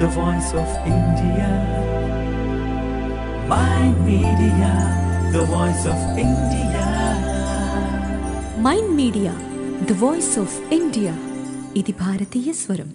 the voice of India. My media, the voice of India. Mind media the voice of India ఇది భారతీయ స్వరం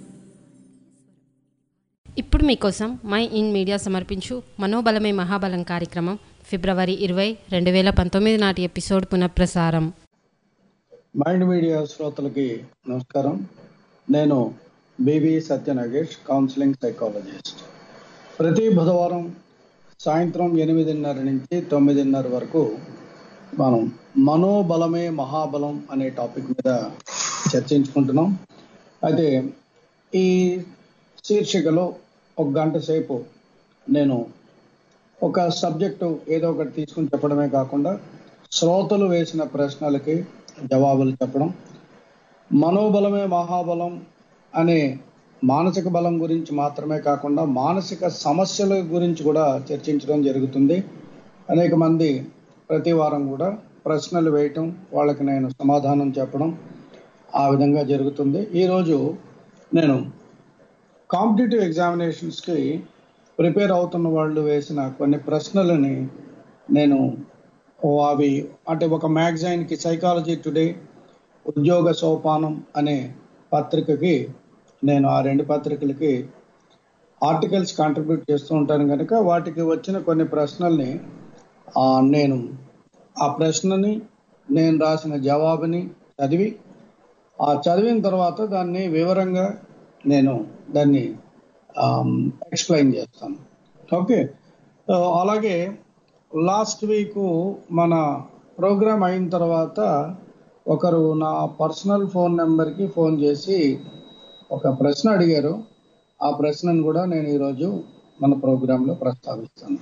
ఇప్పుడు మీకోసం my in media సమర్పించు మనోబలమే మహాబలం కార్యక్రమం ఫిబ్రవరి ఇరవై రెండు వేల పంతొమ్మిది నాటి ఎపిసోడ్ పునఃప్రసారం మైండ్ మీడియా శ్రోతలకి నమస్కారం నేను బీబీ సత్యనాగేష్ కౌన్సిలింగ్ సైకాలజిస్ట్ ప్రతి బుధవారం సాయంత్రం ఎనిమిదిన్నర నుంచి తొమ్మిదిన్నర వరకు మనం మనోబలమే మహాబలం అనే టాపిక్ మీద చర్చించుకుంటున్నాం అయితే ఈ శీర్షికలో ఒక గంట సేపు నేను ఒక సబ్జెక్టు ఏదో ఒకటి తీసుకుని చెప్పడమే కాకుండా శ్రోతలు వేసిన ప్రశ్నలకి జవాబులు చెప్పడం మనోబలమే మహాబలం అనే మానసిక బలం గురించి మాత్రమే కాకుండా మానసిక సమస్యల గురించి కూడా చర్చించడం జరుగుతుంది అనేక మంది ప్రతి వారం కూడా ప్రశ్నలు వేయటం వాళ్ళకి నేను సమాధానం చెప్పడం ఆ విధంగా జరుగుతుంది ఈరోజు నేను కాంపిటేటివ్ ఎగ్జామినేషన్స్కి ప్రిపేర్ అవుతున్న వాళ్ళు వేసిన కొన్ని ప్రశ్నలని నేను ఓ అవి అంటే ఒక మ్యాగజైన్కి సైకాలజీ టుడే ఉద్యోగ సోపానం అనే పత్రికకి నేను ఆ రెండు పత్రికలకి ఆర్టికల్స్ కాంట్రిబ్యూట్ చేస్తూ ఉంటాను కనుక వాటికి వచ్చిన కొన్ని ప్రశ్నల్ని ఆ, నేను ఆ ప్రశ్నని నేను రాసిన జవాబుని చదివి ఆ చదివిన తర్వాత దాన్ని వివరంగా నేను దాన్ని ఎక్స్ప్లెయిన్ చేస్తాను ఓకే సో అలాగే లాస్ట్ వీక్ మన ప్రోగ్రామ్ అయిన తర్వాత ఒకరు నా పర్సనల్ ఫోన్ నెంబర్కి ఫోన్ చేసి ఒక ప్రశ్న అడిగారు ఆ ప్రశ్నను కూడా నేను ఈరోజు మన ప్రోగ్రాంలో ప్రస్తావిస్తాను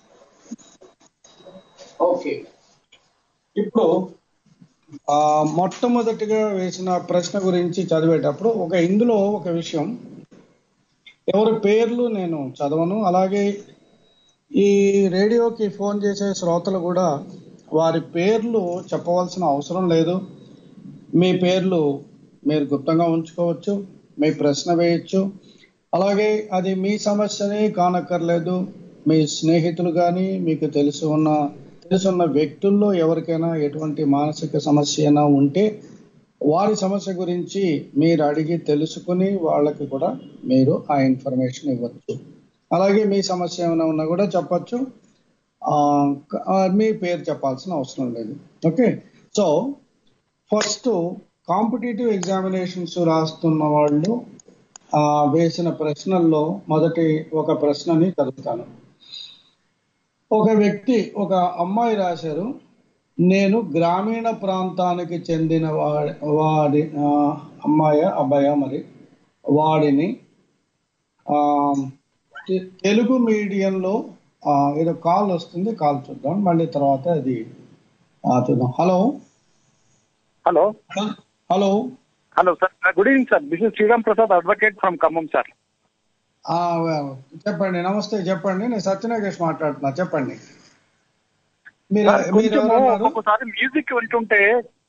ఓకే ఇప్పుడు ఆ, మొట్టమొదటిగా వేసిన ప్రశ్న గురించి చదివేటప్పుడు ఒక ఇందులో ఒక విషయం ఎవరి పేర్లు నేను చదవను అలాగే ఈ రేడియోకి ఫోన్ చేసే శ్రోతలు కూడా వారి పేర్లు చెప్పవలసిన అవసరం లేదు మీ పేర్లు మీరు గుప్తంగా ఉంచుకోవచ్చు మీ ప్రశ్న వేయచ్చు అలాగే అది మీ సమస్యని కానక్కర్లేదు మీ స్నేహితులు కానీ మీకు తెలిసి ఉన్న తెలుసున్న వ్యక్తుల్లో ఎవరికైనా ఎటువంటి మానసిక సమస్య అయినా ఉంటే వారి సమస్య గురించి మీరు అడిగి తెలుసుకుని వాళ్ళకి కూడా మీరు ఆ ఇన్ఫర్మేషన్ ఇవ్వచ్చు అలాగే మీ సమస్య ఏమైనా ఉన్నా కూడా చెప్పచ్చు ఆ, క- ఆ, మీ పేరు చెప్పాల్సిన అవసరం లేదు okay so first competitive examinations రాస్తున్న వాళ్ళు ఆ, వేసిన ప్రశ్నల్లో మొదటి ఒక ప్రశ్నని చదువుతాను ఒక వ్యక్తి ఒక అమ్మాయి రాశారు నేను గ్రామీణ ప్రాంతానికి చెందిన వాడి వాడి ఆ, అమ్మాయ అబ్బాయ మరి వాడిని ఆ, తె- తెలుగు మీడియంలో ఆ, ఏదో కాల్ వస్తుంది కాల్ చూద్దాం మళ్ళీ తర్వాత అది ఆ, చూద్దాం hello hello hello hello sir good evening sir this is Sriram Prasad advocate from Khammam sir ఆ, చెప్పండి నమస్తే చెప్పండి నేను సత్యనాగేష్ మాట్లాడుతున్నా చెప్పండి మీరు సార్, మీరు కొంచెము ఎవరన్నారు ఒక్కొక్కసారి మ్యూజిక్ వింటుంటే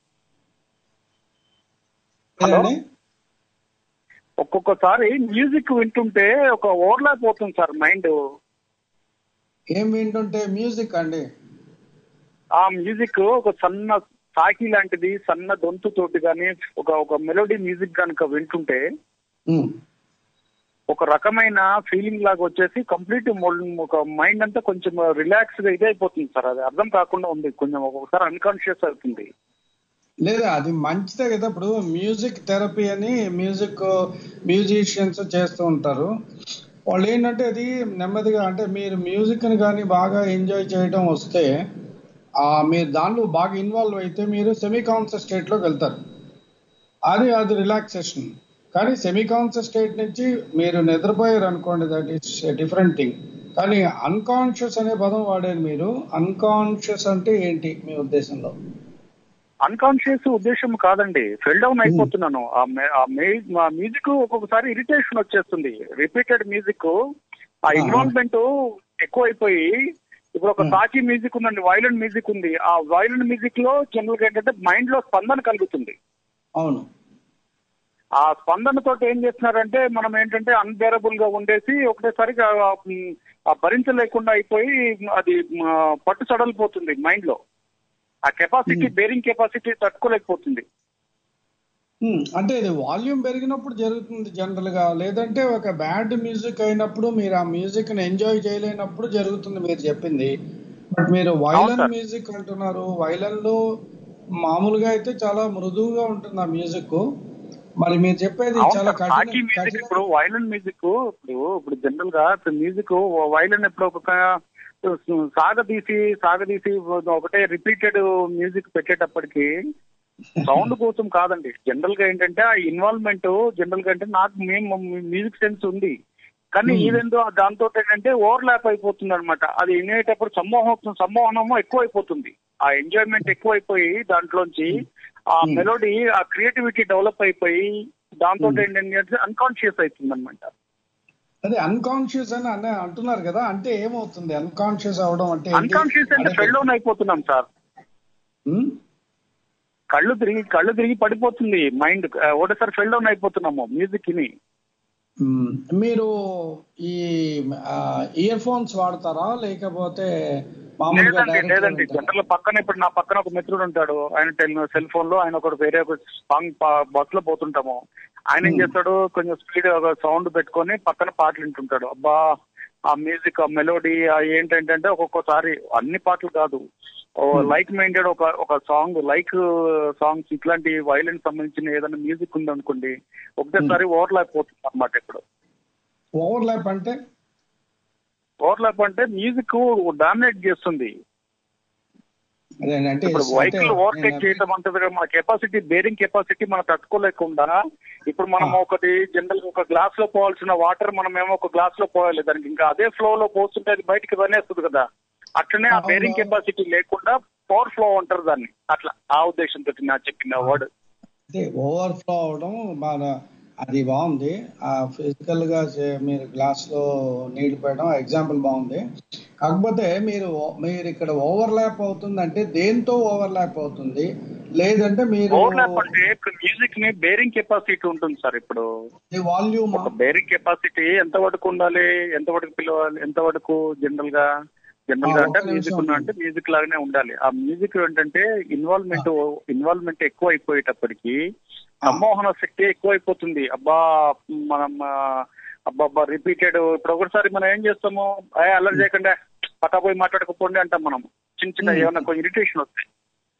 హలో ఏదండి? ఒక్కొక్కసారి మ్యూజిక్ వింటుంటే ఒక ఓవర్లాప్ పోతుంది సార్ మైండ్ ఏం వింటుంటే మ్యూజిక్ అండి ఆ మ్యూజిక్ ఒక సన్న సాకి లాంటిది సన్న దొంతు తోటి కానీ ఒక ఒక మెలోడీ మ్యూజిక్ కనుక వింటుంటే ఉమ్. ఒక రకమైన ఫీలింగ్ లాగా వచ్చేసి కంప్లీట్ ఒక మైండ్ అంతా కొంచెం రిలాక్స్ గా ఇదే అయిపోతుంది సార్ అది అర్థం కాకుండా ఉంది కొంచెం ఒక్కొక్కసారి అన్కాన్షియస్ అవుతుంది లేదా అది మంచిదే కదా ఇప్పుడు మ్యూజిక్ థెరపీ అని మ్యూజిక్ మ్యూజిషియన్స్ చేస్తూ ఉంటారు వాళ్ళు ఏంటంటే అది నెమ్మదిగా అంటే మీరు మ్యూజిక్ ని కానీ బాగా ఎంజాయ్ చేయడం వస్తే ఆ మీరు దానిలో బాగా ఇన్వాల్వ్ అయితే మీరు సెమీ కాన్షియస్ స్టేట్ లోకి వెళ్తారు అది అది రిలాక్సేషన్ కానీ సెమీ కాన్షియస్ స్టేట్ నుంచి మీరు నిద్రపోయారు అనుకోండి దట్ ఈస్ డిఫరెంట్ థింగ్ కానీ అన్కాన్షియస్ అనే పదం వాడారు మీరు అన్కాన్షియస్ అంటే ఏంటి మీ ఉద్దేశంలో అన్కాన్షియస్ ఉద్దేశం కాదండి ఫెల్ డౌన్ అయిపోతున్నాను ఆ మే- ఆ మే- ఆ మ్యూజిక్ ఒక్కొక్కసారి ఇరిటేషన్ వచ్చేస్తుంది రిపీటెడ్ మ్యూజిక్ ఆ ఇన్వాల్వ్మెంట్ ఎక్కువ అయిపోయి ఇప్పుడు ఒక సాచి మ్యూజిక్ ఉందండి వైలెంట్ మ్యూజిక్ ఉంది ఆ వైలెంట్ మ్యూజిక్ లో జనరల్ గా ఏంటంటే మైండ్ లో స్పందన కలుగుతుంది అవును ఆ స్పందనతో ఏం చేస్తున్నారంటే మనం ఏంటంటే అన్బేరబుల్ గా ఉండేసి ఒకటేసారిగా ఆ, ఉమ్, ఆ భరించలేకుండా అయిపోయి అది మ, పట్టు సడలిపోతుంది మైండ్ లో ఆ కెపాసిటీ బేరింగ్ కెపాసిటీ తట్టుకోలేకపోతుంది ఉమ్, అంటే ఇది వాల్యూమ్ పెరిగినప్పుడు జరుగుతుంది జనరల్ గా లేదంటే ఒక బ్యాడ్ మ్యూజిక్ అయినప్పుడు మీరు ఆ మ్యూజిక్ ని ఎంజాయ్ చేయలేనప్పుడు జరుగుతుంది మీరు చెప్పింది బట్ మీరు వైలన్ sir. మ్యూజిక్ అంటున్నారు వైలన్ లో మామూలుగా అయితే చాలా మృదువుగా ఉంటుంది ఆ మ్యూజిక్ మరి మీరు చెప్పేది అవును చాలా సార్, కఠిన హాకీ మ్యూజిక్ కఠిన ఇప్పుడు వైలన్ మ్యూజిక్ ఇప్పుడు ఇప్పుడు జనరల్ గా మ్యూజిక్ వైలన్ ఇప్పుడు ఒక సాగదీసి సాగదీసి ఒకటే రిపీటెడ్ మ్యూజిక్ పెట్టేటప్పటికి సౌండ్ కోసం కాదండి జనరల్ గా ఏంటంటే ఆ ఇన్వాల్వ్మెంట్ జనరల్ గా అంటే నాకు మేము మ్యూజిక్ సెన్స్ ఉంది కానీ ఈవెందో దాంతో ఏంటంటే ఓవర్ ల్యాప్ అయిపోతుంది అనమాట అది వినేటప్పుడు సమ్మోహం సమ్మోహనము ఎక్కువ అయిపోతుంది ఆ ఎంజాయ్మెంట్ ఎక్కువ అయిపోయి దాంట్లోంచి ఆ మెలోడీ ఆ క్రియేటివిటీ డెవలప్ అయిపోయి దాంతో ఏంటంటే అన్కాన్షియస్ అవుతుంది అనమాట అదే అన్కాన్షియస్ అని అనే అంటున్నారు కదా అంటే ఏమవుతుంది అన్కాన్షియస్ అవడం అంటే ఏంటి? అన్కాన్షియస్ అంటే అదే- ఫెల్ డౌన్ అయిపోతున్నాం సార్ ఉమ్? కళ్ళు తిరిగి కళ్ళు తిరిగి పడిపోతుంది మైండ్ ఒకటేసారి ఫెల్ డౌన్ అయిపోతున్నాము మ్యూజిక్ ని మ్మ్. మీరు ఈ ఇయర్ ఫోన్స్ వాడతారా లేకపోతే మామూలుగా లేదండి direct గా లేదండి వింటారా? జనరల్ పక్కన ఇప్పుడు నా పక్కన ఒక మిత్రుడు ఉంటాడు ఆయన టెల్ సెల్ ఫోన్ లో ఆయన ఒకటి వేరే ఒక సాంగ్ బస్ లో పోతుంటాము ఆయన ఏం చేస్తాడు కొంచెం స్పీడ్ ఒక సౌండ్ పెట్టుకొని పక్కన పాటలు వింటుంటాడు అబ్బా ఆ మ్యూజిక్ ఆ మెలోడీ ఏంటంటే ఒక్కొక్కసారి అన్ని పాటలు కాదు లైక్ మైండెడ్ ఒక ఒక సాంగ్ లైక్ సాంగ్స్ ఇట్లాంటి వైలెన్స్ సంబంధించిన ఏదైనా మ్యూజిక్ ఉంది అనుకోండి ఒకటేసారి ఓవర్లాప్ పోతుంది అనమాట ఇప్పుడు ఓవర్లాప్ అంటే ఓవర్లాప్ అంటే మ్యూజిక్ డామినేట్ చేస్తుంది అదే అంటే ఇప్పుడు అంటే వెహికల్ ఓవర్టేక్ నేను- చేయడం అంటది కదా, మన కెపాసిటీ బేరింగ్ కెపాసిటీ మనం తట్టుకోలేకుండా ఇప్పుడు మనం ఆ. ఒకటి జనరల్ ఒక గ్లాస్ లో పోవాల్సిన వాటర్ మనం ఏమో ఒక గ్లాస్ లో పోవాలి దానికి ఇంకా అదే ఫ్లో లో పోతుంటే అది బయటికి వనేస్తుంది కదా అట్లనే ఆ అవును. బేరింగ్ కెపాసిటీ లేకుండా పవర్ ఫ్లో అంటారు దాన్ని అట్లా ఆ ఉద్దేశంతో నా చెప్పిన వర్డ్ అంటే ఓవర్ ఫ్లో అవడం బాగా అది బాగుంది ఆ ఫిజికల్ గా చే- మీరు గ్లాస్ లో నీళ్లు పోయడం ఎగ్జాంపుల్ బాగుంది కాకపోతే మీరు మీరు ఇక్కడ ఓవర్ ల్యాప్ అవుతుంది అంటే దేంతో ఓవర్ ల్యాప్ అవుతుంది లేదంటే మీరు ఓవర్లాప్ అంటే మ్యూజిక్ ని బేరింగ్ కెపాసిటీ ఉంటుంది సార్ ఇప్పుడు వాల్యూమ్ ఒక బేరింగ్ కెపాసిటీ ఎంత వరకు ఉండాలి ఎంత వరకు పిలవాలి ఎంత వరకు జనరల్ గా జనరల్ గా ఆ, అంటే ఒక్క మ్యూజిక్ నిమిషం. ఉన్నా అంటే మ్యూజిక్ లాగానే ఉండాలి ఆ మ్యూజిక్ ఏంటంటే ఇన్వాల్వ్మెంట్ ఇన్వాల్వ్మెంట్ ఎక్కువ అయిపోయేటప్పటికి సమ్మోహన శక్తి ఎక్కువ అయిపోతుంది అబ్బా మనం ఆ, అబ్బా అబ్బా రిపీటెడ్ ఇప్పుడు ఒకసారి మనం ఏం చేస్తాము ఏ అల్లరి చేయకుండా పట్టా పోయి మాట్లాడకపోండి అంటాం మనం చిన్న చిన్న Hmm. ఏమన్నా కొంచెం ఇరిటేషన్ వస్తాయి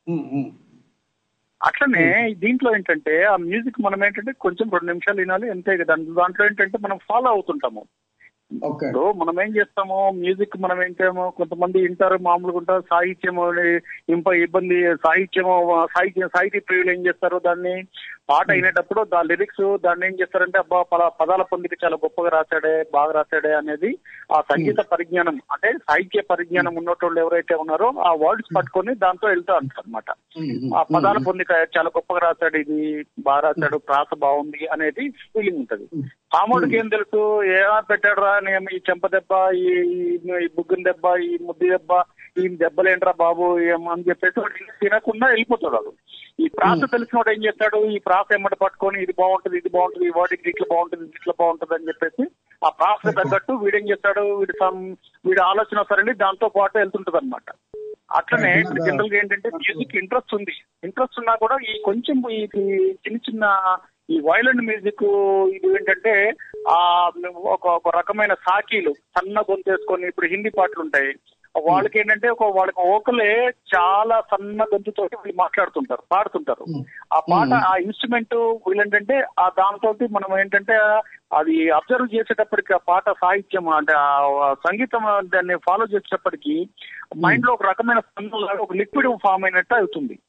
అట్లనే దీంట్లో ఏంటంటే ఆ మ్యూజిక్ మనం ఏంటంటే కొంచెం రెండు నిమిషాలు వినాలి అంతే కదా దాంట్లో ఏంటంటే మనం ఫాలో అవుతుంటాము ఓకే ఇప్పుడు మనం ఏం చేస్తాము మ్యూజిక్ మనం ఏం చేయము కొంతమంది వింటారు మామూలుగా ఉంటారు సాహిత్యము ఇంప ఇబ్బంది సాహిత్యము సాహిత్యం సాహితీ ప్రియులు ఏం చేస్తారు దాన్ని పాట అయినప్పుడు దా లిరిక్స్ దాన్ని ఏం చేస్తారంటే అబ్బా పలా పదాల పొందిక చాలా గొప్పగా రాశాడే బాగా రాశాడే అనేది ఆ సంగీత పరిజ్ఞానం అంటే సాహిత్య పరిజ్ఞానం ఉన్నటోళ్ళు ఎవరైతే ఉన్నారో ఆ వర్డ్స్ పట్టుకొని దాంతో వెళ్తా ఉంటారు అనమాట ఆ పదాల పొందిక చాలా గొప్పగా రాశాడు ఇది బాగా రాశాడు ప్రాస బాగుంది అనేది ఫీలింగ్ ఉంటది కామోడికి ఏం తెలుసు ఏమా పెట్టాడు రా నేను ఈ చెంప దెబ్బ ఈ ఈ- ఈ బుగ్గిన దెబ్బ ఈ ముద్ది దెబ్బ ఈ దెబ్బలేంట్రా బాబు ఏం అని చెప్పేసి వాడు ఇంకా తినకుండా వెళ్ళిపోతాడు వాడు ఈ ప్రాస తెలిసిన వాడు ఏం చేస్తాడు ఈ ప్రాస ఎమ్మట పట్టుకొని ఇది బాగుంటుంది ఇది బాగుంటుంది ఈ వాటికి ఇట్లా బాగుంటుంది ఇట్లా బాగుంటుంది అని చెప్పేసి ఆ ప్రాస తగ్గట్టు వీడేం చేస్తాడు వీడి సమ్ వీడి ఆలోచన సరండి దాంతో పాటు వెళ్తుంటది అనమాట అట్లనే ఇప్పుడు జనరల్ గా ఏంటంటే మ్యూజిక్ ఇంట్రెస్ట్ ఉంది ఇంట్రెస్ట్ ఉన్నా కూడా ఈ కొంచెం ఈ ఈ చిన్న చిన్న ఈ వైలెంట్ మ్యూజిక్ ఇది ఏంటంటే ఆ ఒక ఒక రకమైన సాకీలు సన్న గొంతేసుకొని ఇప్పుడు హిందీ పాటలు ఉంటాయి వాళ్ళకి ఏంటంటే ఒక వాళ్ళకి ఓకలే చాలా సన్న గొంతుతో వీళ్ళు మాట్లాడుతుంటారు పాడుతుంటారు ఆ పాట ఆ ఇన్స్ట్రుమెంట్ వీళ్ళేంటంటే ఆ దాంతో మనం ఏంటంటే అది అబ్జర్వ్ చేసేటప్పటికి ఆ పాట సాహిత్యం అంటే ఆ సంగీతం దాన్ని ఫాలో చేసేటప్పటికి మైండ్ లో ఒక రకమైన స్పందన లాగా ఒక లిక్విడ్ ఫామ్ అయినట్టు అవుతుంది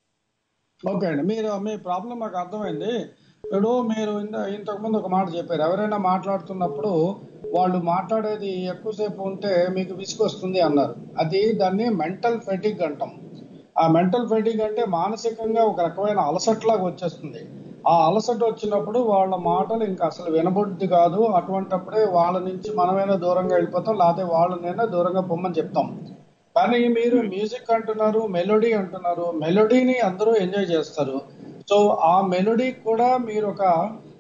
ఓకే అండి మీరు మీ ప్రాబ్లం మాకు అర్థమైంది ఇప్పుడు మీరు ఇంత ఇంతకుముందు ఒక మాట చెప్పారు ఎవరైనా మాట్లాడుతున్నప్పుడు వాళ్ళు మాట్లాడేది ఎక్కువసేపు ఉంటే మీకు విసుగొస్తుంది అన్నారు అది దాన్ని మెంటల్ ఫెటిక్ అంటాం ఆ మెంటల్ ఫెటిక్ అంటే మానసికంగా ఒక రకమైన అలసట్లాగా వచ్చేస్తుంది ఆ అలసట వచ్చినప్పుడు వాళ్ళ మాటలు ఇంకా అసలు వినబుద్ధి కాదు అటువంటప్పుడే వాళ్ళ నుంచి మనమైనా దూరంగా వెళ్ళిపోతాం లేకపోతే వాళ్ళనైనా దూరంగా పొమ్మని చెప్తాం కానీ మీరు మ్యూజిక్ అంటున్నారు మెలోడీ అంటున్నారు మెలోడీని అందరూ ఎంజాయ్ చేస్తారు సో ఆ మెలోడీ కూడా మీరు ఒక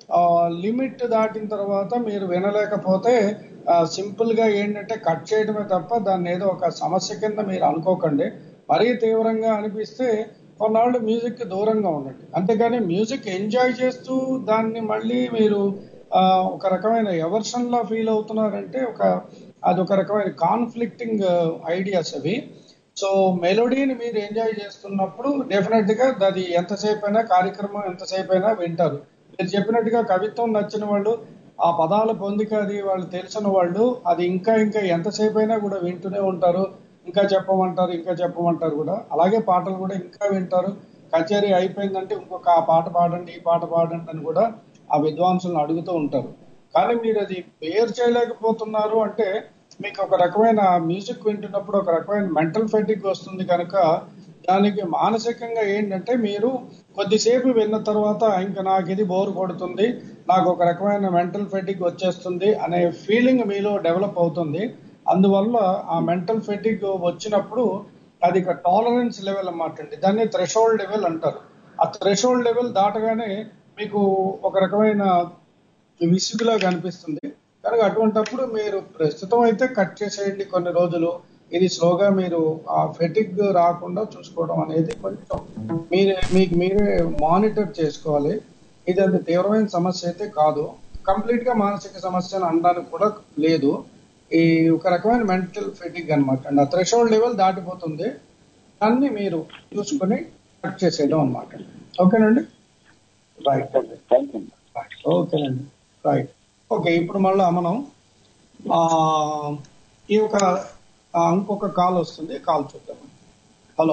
లిమిట్ దాటిన తర్వాత మీరు వినలేకపోతే సింపుల్ గా ఏంటంటే కట్ చేయడమే తప్ప దాన్ని ఏదో ఒక సమస్య కింద మీరు అనుకోకండి మరీ తీవ్రంగా అనిపిస్తే కొన్నాళ్ళు మ్యూజిక్ కి దూరంగా ఉండండి అంతేగాని మ్యూజిక్ ఎంజాయ్ చేస్తూ దాన్ని మళ్ళీ మీరు ఆ, ఒక రకమైన ఎవర్షన్ లా ఫీల్ అవుతున్నారంటే ఒక అది ఒక రకమైన కాన్ఫ్లిక్టింగ్ ఐడియాస్ అవి సో మెలోడీని మీరు ఎంజాయ్ చేస్తున్నప్పుడు డెఫినెట్ గా అది ఎంతసేపు అయినా కార్యక్రమం ఎంతసేపు అయినా వింటారు మీరు చెప్పినట్టుగా కవిత్వం నచ్చిన వాళ్ళు ఆ పదాల పొందిక అది వాళ్ళు తెలిసిన వాళ్ళు అది ఇంకా ఇంకా ఎంతసేపు అయినా కూడా వింటూనే ఉంటారు ఇంకా చెప్పమంటారు ఇంకా చెప్పమంటారు కూడా అలాగే పాటలు కూడా ఇంకా వింటారు కచేరీ అయిపోయిందంటే ఇంకొక ఆ పాట పాడండి ఈ పాట పాడండి అని కూడా ఆ విద్వాంసులను అడుగుతూ ఉంటారు కానీ మీరు అది పేరు చేయలేకపోతున్నారు అంటే మీకు ఒక రకమైన మ్యూజిక్ వింటున్నప్పుడు ఒక రకమైన మెంటల్ ఫెటిక్ వస్తుంది కనుక దానికి మానసికంగా ఏంటంటే మీరు కొద్దిసేపు విన్న తర్వాత ఇంకా నాకు ఇది బోర్ కొడుతుంది నాకు ఒక రకమైన మెంటల్ ఫెటిక్ వచ్చేస్తుంది అనే ఫీలింగ్ మీలో డెవలప్ అవుతుంది అందువల్ల ఆ మెంటల్ ఫెటిక్ వచ్చినప్పుడు అది ఇక టాలరెన్స్ లెవెల్ అన్నమాట అండి దాన్ని థ్రెషోల్డ్ లెవెల్ అంటారు ఆ థ్రెషోల్డ్ లెవెల్ దాటగానే మీకు ఒక రకమైన విసుగులా కనిపిస్తుంది కనుక అటువంటప్పుడు మీరు ప్రస్తుతం అయితే కట్ చేసేయండి కొన్ని రోజులు ఇది స్లోగా మీరు ఆ ఫెటిక్ రాకుండా చూసుకోవడం అనేది కొంచెం మీరే మీకు మీరే మానిటర్ చేసుకోవాలి ఇది అంత తీవ్రమైన సమస్య అయితే కాదు కంప్లీట్ గా మానసిక సమస్య అని అనడానికి కూడా లేదు ఈ ఒక రకమైన మెంటల్ ఫెటిక్ అనమాట అండి ఆ థ్రెషోల్డ్ లెవెల్ దాటిపోతుంది దాన్ని మీరు చూసుకొని కట్ చేసేయడం అనమాట ఓకేనండి రైట్ థ్యాంక్ యూ ఓకేనండి రైట్ ఓకే ఇప్పుడు మళ్ళా మనం ఆ ఈ యొక్క ఆ, ఇంకొక కాల్ వస్తుంది కాల్ చూద్దాం హలో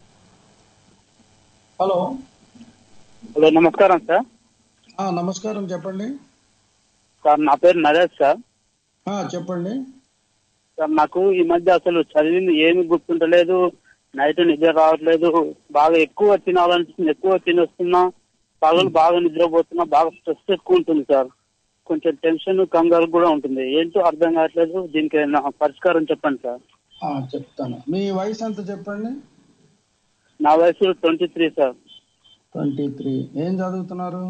హలో హలో నమస్కారం సార్ ఆ, నమస్కారం చెప్పండి సార్ నా పేరు నరేష్ సార్ ఆ, చెప్పండి సార్ నాకు ఈ మధ్య అసలు చదివింది ఏమి గుర్తుంటలేదు నైట్ నిద్ర రావట్లేదు బాగా ఎక్కువ తినాలనిపిస్తుంది ఎక్కువ తినేస్తున్నా పగలు బాగా నిద్రపోతున్నా బాగా స్ట్రెస్ ఎక్కువ ఉంటుంది సార్ కొంచెం టెన్షన్ కంగారు కూడా ఉంటుంది ఏంటో అర్థం కావట్లేదు దీనికి ఏమైనా పరిష్కారం చెప్పండి సార్ ఆ, చెప్తాను మీ వయసు ఎంత చెప్పండి నా వయసు twenty three sir twenty three ఏం చదువుతున్నారు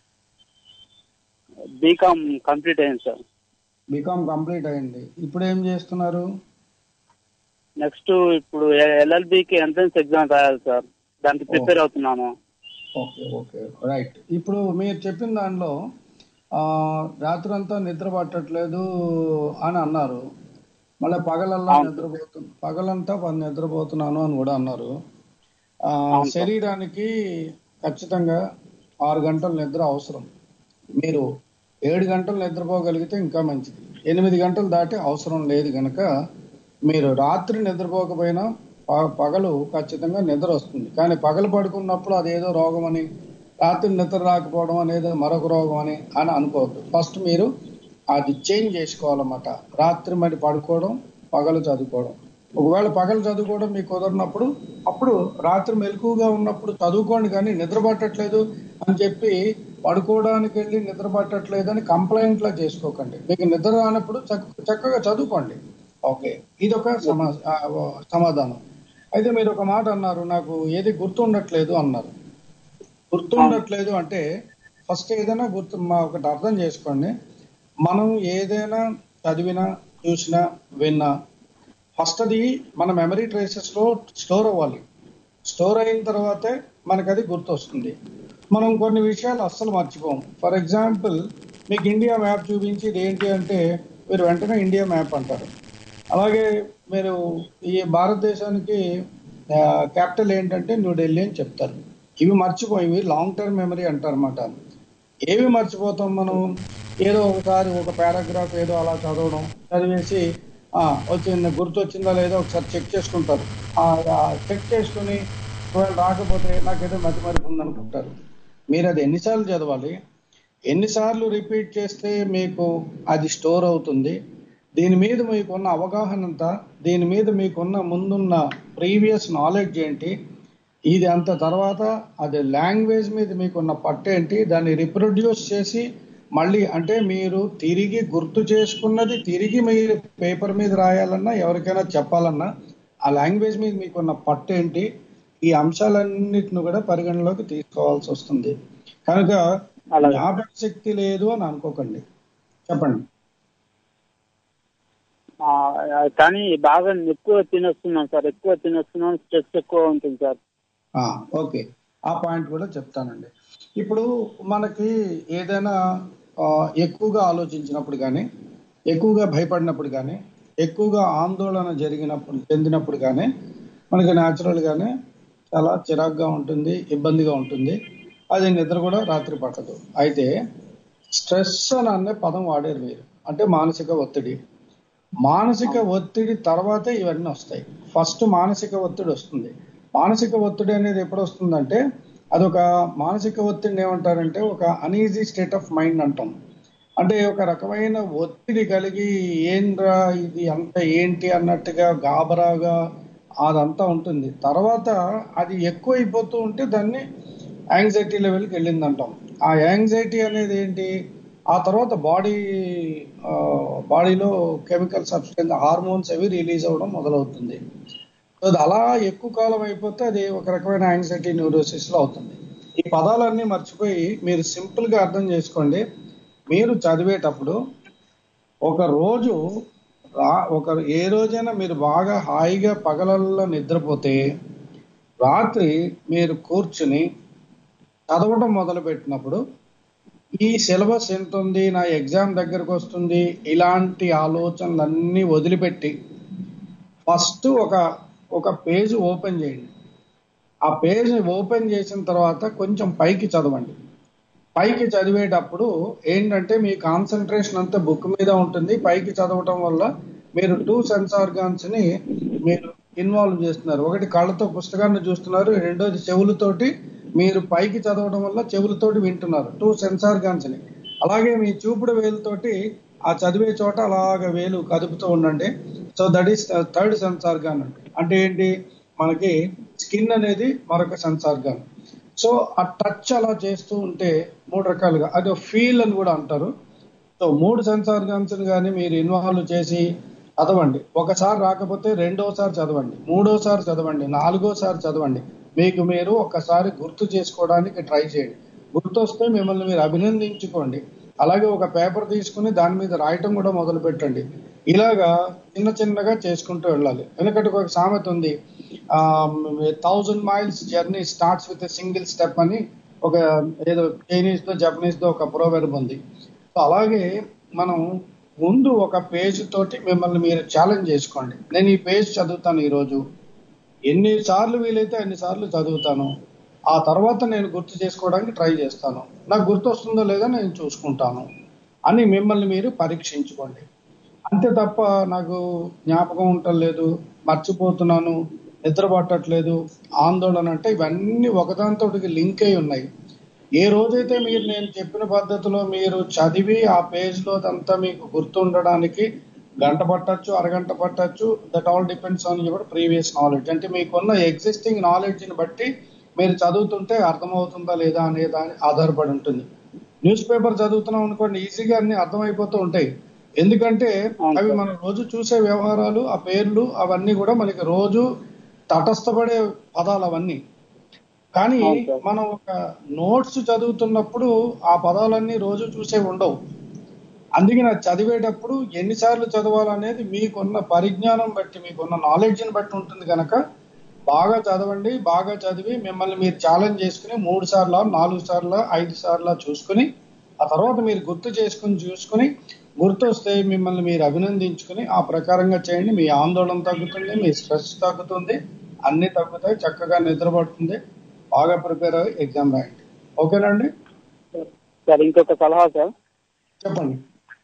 బీకామ్ కంప్లీట్ అయింది సార్ బీకామ్ కంప్లీట్ అయింది ఇప్పుడు ఏం చేస్తున్నారు నెక్స్ట్ ఇప్పుడు ఎల్ఎల్బికి ఎంట్రన్స్ ఎగ్జామ్ రాయాలి సార్ దానికి ప్రిపేర్ అవుతున్నాను ఓకే ఓకే రైట్ ఇప్పుడు మీరు చెప్పిన దానిలో ఆ, రాత్రంతా నిద్ర పట్టట్లేదు అని అన్నారు మళ్ళీ పగలల్లా అవును. నిద్రపోతు పగలంతా ప- నిద్రపోతున్నాను అని కూడా అన్నారు ఆ, అవును సార్. శరీరానికి ఖచ్చితంగా ఆరు గంటల నిద్ర అవసరం మీరు ఏడు గంటలు నిద్రపోగలిగితే ఇంకా మంచిది ఎనిమిది గంటలు దాటి అవసరం లేదు గనక మీరు రాత్రి నిద్రపోకపోయినా ప- పగలు ఖచ్చితంగా నిద్ర వస్తుంది కానీ పగలు పడుకున్నప్పుడు అదేదో రోగం అని రాత్రి నిద్ర రాకపోవడం అనేది మరొక రోగం అని అని అనుకోవద్దు ఫస్ట్ మీరు అది చేంజ్ చేసుకోవాలన్నమాట రాత్రి మరి పడుకోవడం పగలు చదువుకోవడం ఒకవేళ పగలు చదువుకోవడం మీకు కుదరినప్పుడు అప్పుడు రాత్రి మెలకుగా ఉన్నప్పుడు చదువుకోండి కానీ నిద్ర పట్టట్లేదు అని చెప్పి పడుకోవడానికి వెళ్ళి నిద్ర పట్టట్లేదు అని కంప్లైంట్ లా చేసుకోకండి మీకు నిద్ర రానప్పుడు చక్క- చక్కగా చదువుకోండి ఓకే ఇదొక సమా ఆ, సమాధానం అయితే మీరు ఒక మాట అన్నారు నాకు ఏది గుర్తుండట్లేదు అన్నారు గుర్తుండట్లేదు అంటే ఫస్ట్ ఏదైనా గుర్తు మా ఒకటి అర్థం చేసుకోండి మనం ఏదైనా చదివినా చూసినా విన్నా ఫస్ట్ అది మన మెమరీ ట్రేసెస్ లో స్టోర్ అవ్వాలి స్టోర్ అయిన తర్వాతే మనకు అది గుర్తొస్తుంది మనం కొన్ని విషయాలు అస్సలు మర్చిపోం ఫర్ ఎగ్జాంపుల్ మీకు ఇండియా మ్యాప్ చూపించి ఇది ఏంటి అంటే మీరు వెంటనే ఇండియా మ్యాప్ అంటారు అలాగే మీరు ఈ భారతదేశానికి క్యాపిటల్ ఏంటంటే న్యూఢిల్లీ అని చెప్తారు ఇవి మర్చిపోయి ఇవి లాంగ్ టర్మ్ మెమరీ అంటారన్నమాట ఏవి మర్చిపోతాం మనం ఏదో ఒకసారి ఒక పారాగ్రాఫ్ ఏదో అలా చదవడం చదివేసి ఆ, వచ్చింది గుర్తు వచ్చిందా లేదో ఒకసారి చెక్ చేసుకుంటారు చెక్ చేసుకుని ఒకవేళ రాకపోతే నాకేదో మతి మరుపు ఉందనుకుంటారు మీరు అది ఎన్నిసార్లు చదవాలి ఎన్నిసార్లు రిపీట్ చేస్తే మీకు అది స్టోర్ అవుతుంది దీని మీద మీకున్న అవగాహన అంతా దీని మీద మీకున్న ముందున్న ప్రీవియస్ నాలెడ్జ్ ఏంటి ఇది అంత తర్వాత అది లాంగ్వేజ్ మీద మీకున్న పట్టు ఏంటి దాన్ని రిప్రొడ్యూస్ చేసి మళ్ళీ అంటే మీరు తిరిగి గుర్తు చేసుకున్నది తిరిగి మీరు పేపర్ మీద రాయాలన్నా ఎవరికైనా చెప్పాలన్నా ఆ లాంగ్వేజ్ మీద మీకున్న పట్టు ఏంటి ఈ అంశాలన్నిటిని కూడా పరిగణలోకి తీసుకోవాల్సి వస్తుంది కనుక అలాగే జ్ఞాపక శక్తి లేదు అని అనుకోకండి చెప్పండి ఆ, కానీ బాగా ఎక్కువ తినేస్తున్నాను సార్ ఎక్కువ తినేస్తున్నాను స్ట్రెస్ ఎక్కువ ఉంటుంది సార్ ఆ, ఓకే ఆ పాయింట్ కూడా చెప్తానండి ఇప్పుడు మనకి ఏదైనా ఆ, ఎక్కువగా ఆలోచించినప్పుడు కానీ ఎక్కువగా భయపడినప్పుడు కానీ ఎక్కువగా ఆందోళన జరిగినప్పుడు చెందినప్పుడు కానీ మనకి న్యాచురల్గానే చాలా చిరాగ్గా ఉంటుంది ఇబ్బందిగా ఉంటుంది అది నిద్ర కూడా రాత్రి పట్టదు అయితే స్ట్రెస్ అని అనే పదం వాడేది మీరు అంటే మానసిక ఒత్తిడి మానసిక ఒత్తిడి తర్వాతే ఇవన్నీ వస్తాయి ఫస్ట్ మానసిక ఒత్తిడి వస్తుంది మానసిక ఒత్తిడి అనేది ఎప్పుడు వస్తుందంటే అదొక మానసిక ఒత్తిడిని ఏమంటారంటే ఒక అనీజీ స్టేట్ ఆఫ్ మైండ్ అంటాం అంటే ఒక రకమైన ఒత్తిడి కలిగి ఏంద్రా ఇది అంత ఏంటి అన్నట్టుగా గాబరాగా అదంతా ఉంటుంది తర్వాత అది ఎక్కువ అయిపోతూ ఉంటే దాన్ని యాంగ్జైటీ లెవెల్కి వెళ్ళింది అంటాం ఆ యాంగ్జైటీ అనేది ఏంటి ఆ తర్వాత బాడీ బాడీలో కెమికల్ సబ్స్టెన్స్ హార్మోన్స్ అవి రిలీజ్ అవ్వడం మొదలవుతుంది సో అది అలా ఎక్కువ కాలం అయిపోతే అది ఒక రకమైన యాంగ్జైటీ న్యూరోసిస్ లో అవుతుంది ఈ పదాలన్నీ మర్చిపోయి మీరు సింపుల్ గా అర్థం చేసుకోండి మీరు చదివేటప్పుడు ఒక రోజు రా- ఒక ఏ రోజైనా మీరు బాగా హాయిగా పగలల్లో నిద్రపోతే రాత్రి మీరు కూర్చుని చదవడం మొదలు పెట్టినప్పుడు ఈ సిలబస్ ఎంత ఉంది నా ఎగ్జామ్ దగ్గరకు వస్తుంది ఇలాంటి ఆలోచనలన్నీ వదిలిపెట్టి ఫస్ట్ ఒక ఒక పేజ్ ఓపెన్ చేయండి ఆ పేజ్ ఓపెన్ చేసిన తర్వాత కొంచెం పైకి చదవండి పైకి చదివేటప్పుడు ఏంటంటే మీ కాన్సన్ట్రేషన్ అంతా బుక్ మీద ఉంటుంది పైకి చదవటం వల్ల మీరు టూ సెన్స్ ఆర్గాన్స్ ని మీరు ఇన్వాల్వ్ చేస్తున్నారు ఒకటి కళ్ళతో పుస్తకాన్ని చూస్తున్నారు రెండోది చెవులతోటి మీరు పైకి చదవడం వల్ల చెవులతోటి వింటున్నారు టూ సెన్స్ ఆర్గాన్స్ ని అలాగే మీ చూపుడు వేలుతోటి ఆ చదివే చోట అలాగ వేలు కదుపుతూ ఉండండి so that is third sense organ అంటే ఏంటి మనకి స్కిన్ అనేది మరొక సెన్స్ ఆర్గాన్ సో ఆ టచ్ అలా చేస్తూ ఉంటే మూడు రకాలుగా అది ఫీల్ అని కూడా అంటారు సో మూడు సెన్స్ ఆర్గాన్స్ కానీ మీరు ఇన్వాల్వ్ చేసి చదవండి ఒకసారి రాకపోతే రెండోసారి చదవండి మూడోసారి చదవండి నాలుగోసారి చదవండి మీకు మీరు ఒకసారి గుర్తు చేసుకోవడానికి ట్రై చేయండి గుర్తొస్తే మిమ్మల్ని మీరు అభినందించుకోండి అలాగే ఒక పేపర్ తీసుకుని దాని మీద రాయటం కూడా మొదలు పెట్టండి ఇలాగా చిన్న చిన్నగా చేసుకుంటూ వెళ్ళాలి ఎందుకంటే ఒక సామెత ఉంది thousand miles journey starts with single step అని ఒక ఏదో చైనీస్ తో జపనీస్ తో ఒక ప్రోవెర్బ్ ఉంది సో అలాగే మనం ముందు ఒక పేజ్ తోటి మిమ్మల్ని మీరు ఛాలెంజ్ చేసుకోండి నేను ఈ పేజ్ చదువుతాను ఈ రోజు ఎన్ని సార్లు వీలైతే అన్ని సార్లు చదువుతాను ఆ తర్వాత నేను గుర్తు చేసుకోవడానికి ట్రై చేస్తాను నాకు గుర్తు వస్తుందో లేదో నేను చూసుకుంటాను అని మిమ్మల్ని మీరు పరీక్షించుకోండి అంతే తప్ప నాకు జ్ఞాపకం ఉండటం లేదు మర్చిపోతున్నాను నిద్ర పట్టట్లేదు ఆందోళన అంటే ఇవన్నీ ఒకదానితో లింక్ అయి ఉన్నాయి ఏ రోజైతే మీరు నేను చెప్పిన పద్ధతిలో మీరు చదివి ఆ పేజ్ లో అదంతా మీకు గుర్తుండడానికి గంట పట్టచ్చు అరగంట పట్టచ్చు that all depends on your previous knowledge అంటే మీకున్న ఎగ్జిస్టింగ్ నాలెడ్జ్ ని బట్టి మీరు చదువుతుంటే అర్థమవుతుందా లేదా అనే దాని ఆధారపడి ఉంటుంది న్యూస్ పేపర్ చదువుతున్నాం అనుకోండి ఈజీగా అన్ని అర్థమైపోతూ ఉంటాయి ఎందుకంటే అవి మనం రోజు చూసే వ్యవహారాలు ఆ పేర్లు అవన్నీ కూడా మనకి రోజు తటస్థపడే పదాలు అవన్నీ కానీ మనం ఒక నోట్స్ చదువుతున్నప్పుడు ఆ పదాలన్నీ రోజు చూసే ఉండవు అందుకే నాకు చదివేటప్పుడు ఎన్నిసార్లు చదవాలనేది మీకున్న పరిజ్ఞానం బట్టి మీకున్న నాలెడ్జ్ని బట్టి ఉంటుంది కనుక బాగా చదవండి బాగా చదివి మిమ్మల్ని మీరు ఛాలెంజ్ చేసుకుని మూడు సార్లు నాలుగు సార్లు ఐదు సార్లు చూసుకుని ఆ తర్వాత మీరు గుర్తు చేసుకుని చూసుకుని గుర్తు వస్తే మిమ్మల్ని మీరు అభినందించుకుని ఆ ప్రకారంగా చేయండి మీ ఆందోళన తగ్గుతుంది మీ స్ట్రెస్ తగ్గుతుంది అన్ని తగ్గుతాయి చక్కగా నిద్రపడుతుంది బాగా ప్రిపేర్ అయ్యి ఎగ్జామ్ రాయండి ఓకేనండి సార్ ఇంకొక సలహా సార్ చెప్పండి